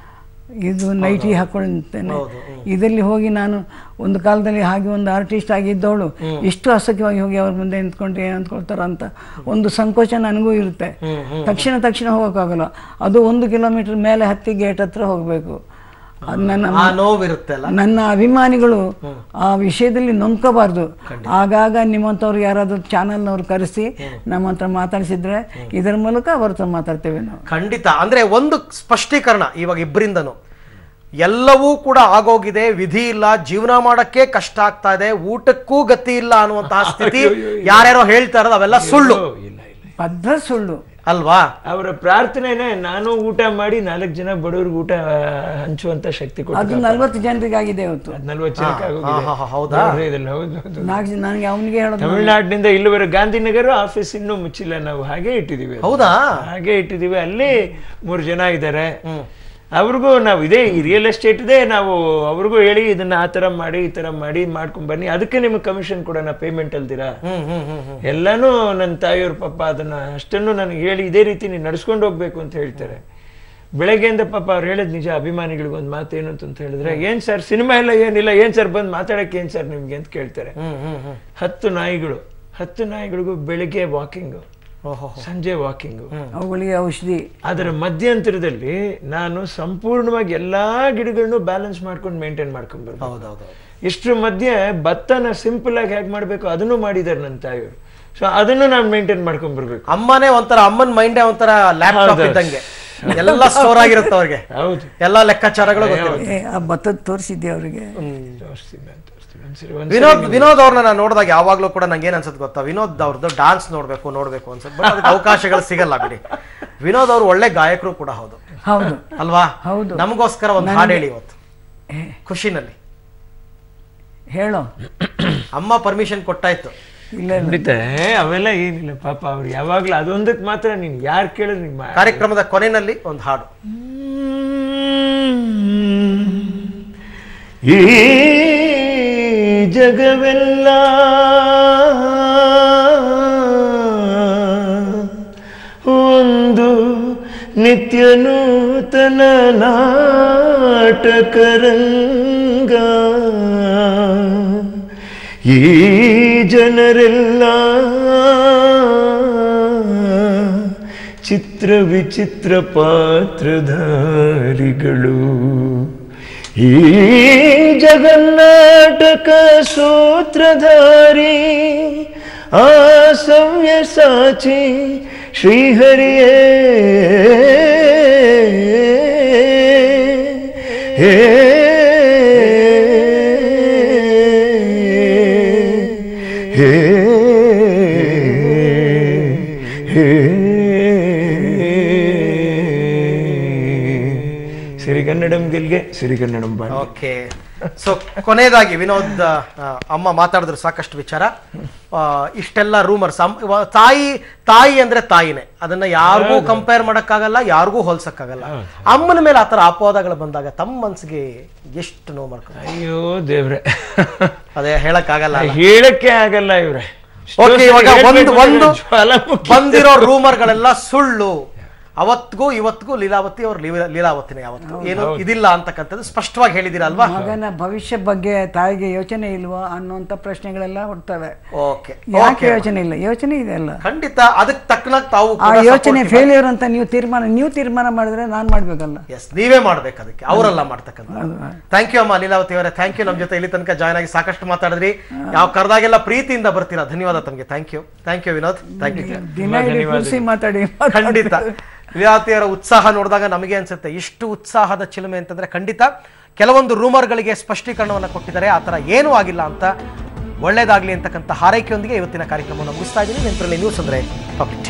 [SPEAKER 3] ಇದು ನೈಟಿ ಹಾಕ್ಕೊಳ್ತೇನೆ ಇದರಲ್ಲಿ ಹೋಗಿ ನಾನು ಒಂದು ಕಾಲದಲ್ಲಿ ಹಾಗೆ ಒಂದು ಆರ್ಟಿಸ್ಟ್ ಆಗಿದ್ದವಳು ಎಷ್ಟು ಅಸಖ್ಯವಾಗಿ ಹೋಗಿ ಅವ್ರ ಮುಂದೆ ನಿಂತ್ಕೊಂಡು ಏನು ಅಂದ್ಕೊಳ್ತಾರ ಅಂತ ಒಂದು ಸಂಕೋಚ ನನಗೂ ಇರುತ್ತೆ ತಕ್ಷಣ ತಕ್ಷಣ ಹೋಗೋಕ್ಕಾಗಲ್ಲ ಅದು ಒಂದು ಕಿಲೋಮೀಟರ್ ಮೇಲೆ ಹತ್ತಿ ಗೇಟ್ ಹತ್ರ ಹೋಗಬೇಕು ಅದು ನನ್ನ
[SPEAKER 1] ಆ ನೋವಿರುತ್ತೆ ಅಲ್ಲ
[SPEAKER 3] ನನ್ನ ಅಭಿಮಾನಿಗಳು ಆ ವಿಷಯದಲ್ಲಿ ನೊಂದ್ಕೋಬಾರ್ದು ಆಗಾಗ ನಿಮ್ಮಂಥವ್ರು ಯಾರಾದರೂ ಚಾನಲ್ನವ್ರು ಕರೆಸಿ ನಮ್ಮ ಹತ್ರ ಮಾತಾಡಿಸಿದ್ರೆ ಇದರ ಮೂಲಕ ಅವ್ರ ಹತ್ರ ಮಾತಾಡ್ತೇವೆ ನಾವು
[SPEAKER 1] ಖಂಡಿತ ಅಂದ್ರೆ ಒಂದು ಸ್ಪಷ್ಟೀಕರಣ ಇವಾಗ ಇಬ್ಬರಿಂದನು ಎಲ್ಲವೂ ಕೂಡ ಆಗೋಗಿದೆ ವಿಧಿ ಇಲ್ಲ ಜೀವನ ಮಾಡಕ್ಕೆ ಕಷ್ಟ ಆಗ್ತಾ ಇದೆ ಊಟಕ್ಕೂ ಗತಿ ಇಲ್ಲ ಅನ್ನುವಂತಹ ಸ್ಥಿತಿ ಯಾರ್ಯಾರೋ ಹೇಳ್ತಾ ಇರೋದು ಅವೆಲ್ಲ ಸುಳ್ಳು
[SPEAKER 2] ಇಲ್ಲ ಇಲ್ಲ
[SPEAKER 3] ಬದ್ಧ ಸುಳ್ಳು
[SPEAKER 1] ಅಲ್ವಾ
[SPEAKER 2] ಅವರ ಪ್ರಾರ್ಥನೆನೇ ನಾನು ಊಟ ಮಾಡಿ ನಾಲ್ಕು ಜನ ಬಡವ್ರಿಗೆ ಊಟ ಆ, ಹಂಚುವಂತ ಶಕ್ತಿ ಕೊಟ್ಟು
[SPEAKER 3] ಅದು ನಲ್ವತ್ತು ಜನರಿಗಾಗಿದೆ ಇವತ್ತು
[SPEAKER 2] ನಲ್ವತ್ತು ಜನಕ್ಕೆ ಆಗೋಗಿದೆ.
[SPEAKER 1] ಹಾ, ಹಾ, ಹಾ, ಹೌದಾ?
[SPEAKER 2] ನೋಡ್ರಿ ಇದೆಲ್ಲ, ಹೌದು ಹೌದು
[SPEAKER 3] ನಾಲ್ಕು ಜನ ನನಗೆ ಅವನಿಗೆ ಹೇಳೋದು
[SPEAKER 2] ತಮಿಳ್ನಾಡಿನಿಂದ ಇಲ್ಲಿವರೆಗೆ ಗಾಂಧಿನಗರ ಆಫೀಸ್ ಇನ್ನೂ ಮುಚ್ಚಿಲ್ಲ ನಾವು ಹಾಗೆ ಇಟ್ಟಿದೀವಿ ಅದು.
[SPEAKER 1] ಹೌದಾ
[SPEAKER 2] ಹಾಗೆ ಇಟ್ಟಿದೀವಿ ಅಲ್ಲಿ ಮೂರು ಜನ ಇದ್ದಾರೆ ಅವ್ರಿಗೂ ನಾವು ಇದೇ ಈ ರಿಯಲ್ ಎಸ್ಟೇಟ್ ಇದೆ ನಾವು ಅವ್ರಿಗೂ ಹೇಳಿ ಇದನ್ನ ಆ ಥರ ಮಾಡಿ ಈ ಥರ ಮಾಡಿ ಮಾಡ್ಕೊಂಡ್ ಬನ್ನಿ ಅದಕ್ಕೆ ನಿಮ್ಗೆ ಕಮಿಷನ್ ಕೊಡೋಣ ಪೇಮೆಂಟ್ ಅಲ್ದಿರಾ
[SPEAKER 1] ಹ್ಮ್ ಹ್ಮ್ ಹ್ಮ್ ಹ್ಮ್
[SPEAKER 2] ಎಲ್ಲಾನು ನನ್ನ ತಾಯಿಯವ್ರ ಪಾಪ ಅದನ್ನ ಅಷ್ಟನ್ನು ನನಗೆ ಹೇಳಿ ಇದೇ ರೀತಿ ನೀವು ನಡ್ಸ್ಕೊಂಡು ಹೋಗ್ಬೇಕು ಅಂತ ಹೇಳ್ತಾರೆ ಬೆಳಗ್ಗೆಯಿಂದ ಪಾಪ ಅವ್ರು ಹೇಳಿದ್ ನಿಜ ಅಭಿಮಾನಿಗಳಿಗೆ ಒಂದು ಮಾತು ಏನು ಅಂತ ಹೇಳಿದ್ರೆ ಏನ್ ಸರ್ ಸಿನಿಮಾ ಎಲ್ಲ ಏನಿಲ್ಲ ಏನ್ ಸರ್ ಬಂದು ಮಾತಾಡಕ್ಕೆ ಏನ್ ಸರ್ ನಿಮ್ಗೆ ಅಂತ ಕೇಳ್ತಾರೆ
[SPEAKER 1] ಹ್ಮ್ ಹ್ಮ್ ಹ್ಮ್
[SPEAKER 2] ಹತ್ತು ನಾಯಿಗಳು ಹತ್ತು ನಾಯಿಗಳಿಗೂ ಬೆಳಿಗ್ಗೆ ವಾಕಿಂಗು
[SPEAKER 1] ಓಹೋ
[SPEAKER 2] ಸಂಜೆ ವಾಕಿಂಗು
[SPEAKER 3] ಅವುಗಳಿಗೆ ಔಷಧಿ
[SPEAKER 2] ಅದರ ಮಧ್ಯಂತರದಲ್ಲಿ ನಾನು ಸಂಪೂರ್ಣವಾಗಿ ಎಲ್ಲಾ ಗಿಡಗಳನ್ನು ಬ್ಯಾಲೆನ್ಸ್ ಮಾಡ್ಕೊಂಡು ಮೇಂಟೈನ್ ಮಾಡ್ಕೊಂಡು ಬರ್ಬೇಕು
[SPEAKER 1] ಹೌದೌದು
[SPEAKER 2] ಇಷ್ಟ್ರ ಮಧ್ಯೆ ಭತ್ತನ ಸಿಂಪಲ್ ಆಗಿ ಹೇಗೆ ಮಾಡಬೇಕು ಅದನ್ನು ಮಾಡಿದ್ದಾರೆ ನನ್ನ ತಾಯಿಯವರು ಸೊ ಅದನ್ನು ನಾನು ಮೇಂಟೈನ್ ಮಾಡ್ಕೊಂಡ್ ಬರ್ಬೇಕು
[SPEAKER 1] ಅಮ್ಮನೇ ಒಂಥರ ಅಮ್ಮನ ಮೈಂಡೇ ಒಂಥರ ಲ್ಯಾಪ್ಟಾಪ್
[SPEAKER 2] ಹೌದು.
[SPEAKER 1] ಇದ್ದಂಗೆ ಎಲ್ಲ ಸ್ಟೋರ್ ಆಗಿರುತ್ತೆ ಅವ್ರಿಗೆ
[SPEAKER 2] ಹೌದು
[SPEAKER 1] ಎಲ್ಲಾ ಲೆಕ್ಕಾಚಾರಗಳು ಗೊತ್ತಿರುತ್ತೆ
[SPEAKER 3] ಏ, ಆ ಭತ್ತದ ತೋರಿಸಿದ್ದೆ ಅವರಿಗೆ
[SPEAKER 2] ತೋರಿಸ್ತೀನಿ ನಾನು ತೋರಿಸ್ತೀನಿ ಒಂದ್ಸರಿ ಒಂದ್ಸರಿ
[SPEAKER 1] ವಿನೋದ್ ವಿನೋದ್ ಅವ್ರನ್ನ ನಾನು ನೋಡಿದಾಗ ಯಾವಾಗ್ಲೂ ಕೂಡ ನಂಗೆ ಏನ್ ಅನ್ಸುತ್ತೆ ಗೊತ್ತಾ ವಿನೋದ್ ಅವ್ರದ್ದು ಡಾನ್ಸ್ ನೋಡ್ಬೇಕು ನೋಡ್ಬೇಕು ಅನ್ಸುತ್ತೆ ಬಟ್ ಅದಕ್ಕೆ ಅವಕಾಶಗಳು ಸಿಗಲ್ಲ ಬಿಡಿ ವಿನೋದ್ ಅವ್ರು ಒಳ್ಳೆ ಗಾಯಕರು ಕೂಡ ಹೌದು
[SPEAKER 3] ಹೌದು
[SPEAKER 1] ಅಲ್ವಾ
[SPEAKER 3] ಹೌದು.
[SPEAKER 1] ನಮಗೋಸ್ಕರ ಒಂದು ಹಾಡು ಹೇಳಿ ಇವತ್ತು
[SPEAKER 3] ಏ,
[SPEAKER 1] ಖುಷಿನಲ್ಲಿ
[SPEAKER 3] ಹೇಳೋ
[SPEAKER 1] ಅಮ್ಮ ಪರ್ಮಿಷನ್ ಕೊಟ್ಟಾಯ್ತು
[SPEAKER 3] ಇಲ್ಲ ಇಲ್ಲ
[SPEAKER 2] ಖಂಡಿತ ಏ, ಅವೆಲ್ಲ ಏನಿಲ್ಲ ಪಾಪ ಅವ್ರು ಯಾವಾಗ್ಲೂ ಅದೊಂದಕ್ಕೆ ಮಾತ್ರ ನೀನ್ ಯಾರು ಕೇಳಿದ್ರೆ ನೀನ್ ಮಾ-
[SPEAKER 1] ಕಾರ್ಯಕ್ರಮದ ಕೊನೆಯಲ್ಲಿ ಒಂದು ಹಾಡು
[SPEAKER 2] ಈ ಜಗವೆಲ್ಲ ಒಂದು ನಿತ್ಯ ನೂತನ ನಾಟಕರಂಗ ಈ ಜನರೆಲ್ಲ ಚಿತ್ರ ವಿಚಿತ್ರ ಪಾತ್ರಧಾರಿಗಳು ಈ ಜಗನ್ನಾಟಕ ಸೂತ್ರಧಾರಿ ಆ ಸವ್ಯ ಸಾಚಿ ಶ್ರೀಹರಿಯೇ ಹೇ ಹೇ ಹೇ ಸಿರಿಗನ್ನಡಂ ಗೆಲ್ಗೆ ಸಿರಿಗನ್ನಡಂ ಬಾಳ್
[SPEAKER 1] ಓಕೆ ಸೊ ಕೊನೆಯದಾಗಿ ವಿನೋದ್ ಆ, ಅಮ್ಮ ಮಾತಾಡಿದ್ರು ಸಾಕಷ್ಟು ವಿಚಾರ ಆ, ಇಷ್ಟೆಲ್ಲ ರೂಮರ್ಸ್ ತಾಯಿ ತಾಯಿ ಅಂದ್ರೆ ತಾಯಿನೇ ಅದನ್ನ ಯಾರಿಗೂ ಕಂಪೇರ್ ಮಾಡಕ್ಕಾಗಲ್ಲ ಯಾರಿಗೂ ಹೋಲ್ಸಕ್ಕಾಗಲ್ಲ ಅಮ್ಮನ ಮೇಲೆ ಆತರ ಅಪವಾದಗಳು ಬಂದಾಗ ತಮ್ಮ ಮನ್ಸಿಗೆ ಎಷ್ಟು ನೋವು ಮಾಡ್ಕೊಂಡು
[SPEAKER 2] ಅಯ್ಯೋ ದೇವ್ರೆ
[SPEAKER 1] ಅದೇ ಹೇಳಕ್ಕಾಗಲ್ಲ ಅಲ್ಲ?
[SPEAKER 2] ಹೇಳಕ್ಕೆ ಆಗಲ್ಲ ಇವ್ರೆ
[SPEAKER 1] ಓಕೆ ಇವಾಗ ಒಂದು ಒಂದು
[SPEAKER 2] ಜ್ವಾಲಾಮುಖಿ.
[SPEAKER 1] ಬಂದಿರೋ ರೂಮರ್ಗಳೆಲ್ಲ ಸುಳ್ಳು ಅವತ್ತಿಗೂ ಇವತ್ತಿಗೂ ಲೀಲಾವತಿ ಅವ್ರ ಲೀಲ- ಲೀಲಾವತಿನೇ ಯಾವತ್ತು ಏನು ಇದಿಲ್ಲ ಅಂತಕ್ಕಂಥದ್ದು ಸ್ಪಷ್ಟವಾಗಿ ಹೇಳಿದಿರ ಅಲ್ವಾ
[SPEAKER 3] ಮಗನ ಭವಿಷ್ಯ ಬಗ್ಗೆ ತಾಯಿಗೆ ಯೋಚನೆ ಇಲ್ವೋ ಅನ್ನುವಂಥ ಪ್ರಶ್ನೆಗಳೆಲ್ಲ ಹುಡ್ತವೆ
[SPEAKER 1] ಓಕೆ
[SPEAKER 3] ಯಾಕೆ ಯೋಚನೆ ಇಲ್ಲ ಯೋಚನೆ ಇದೆ ಅಲ್ಲ
[SPEAKER 1] ಖಂಡಿತ ಅದಕ್ಕೆ ತಕ್ಕನಾಗಿ ತಾವು
[SPEAKER 3] ಆ ಯೋಚನೆ ಫೇಲ್ಯೂರ್ ಅಂತ ನೀವು ತೀರ್ಮಾನ ನೀವು ತೀರ್ಮಾನ ಮಾಡಿದ್ರೆ ನಾನು ಮಾಡ್ಬೇಕಲ್ಲ
[SPEAKER 1] ಎಸ್ ನೀವೇ ಮಾಡ್ಬೇಕು ಅದಕ್ಕೆ ಅವರೆಲ್ಲ ಮಾಡ್ತಕ್ಕಂಥ ಥ್ಯಾಂಕ್ ಯು ಅಮ್ಮ ಲೀಲಾವತಿ ಅವರೇ ಥ್ಯಾಂಕ್ ಯು ನಮ್ಮ ಜೊತೆ ಇಲ್ಲಿ ತನಕ ಜಾಯ್ನ್ ಆಗಿ ಸಾಕಷ್ಟು ಮಾತಾಡಿದ್ರಿ ಯಾವ ಕರೆದಾಗೆಲ್ಲ ಪ್ರೀತಿಯಿಂದ ಬರ್ತೀರಾ ಧನ್ಯವಾದ ತಮಗೆ thank you thank you Vinod thank you
[SPEAKER 3] ದಿನ ಇಡೀ ಕುರ್ಸಿ ಮಾತಾಡಿ
[SPEAKER 1] ಖಂಡಿತ ಲೀಲಾವತಿಯವರ ಉತ್ಸಾಹ ನೋಡಿದಾಗ ನಮಗೆ ಅನ್ಸುತ್ತೆ ಇಷ್ಟು ಉತ್ಸಾಹದ ಚಿಲುಮೆ ಅಂತಂದ್ರೆ ಖಂಡಿತ ಕೆಲವೊಂದು ರೂಮರ್ಗಳಿಗೆ ಸ್ಪಷ್ಟೀಕರಣವನ್ನು ಕೊಟ್ಟಿದ್ದಾರೆ ಆ ಥರ ಏನೂ ಆಗಿಲ್ಲ ಅಂತ ಒಳ್ಳೇದಾಗ್ಲಿ ಅಂತಕ್ಕಂಥ ಹಾರೈಕೆಯೊಂದಿಗೆ ಇವತ್ತಿನ ಕಾರ್ಯಕ್ರಮವನ್ನು ಮುಗಿಸ್ತಾ ಇದ್ದೀನಿ ನಿಂತರಲ್ಲಿ ನ್ಯೂಸ್ ಅಂದ್ರೆ ಪಬ್ಲಿಕ್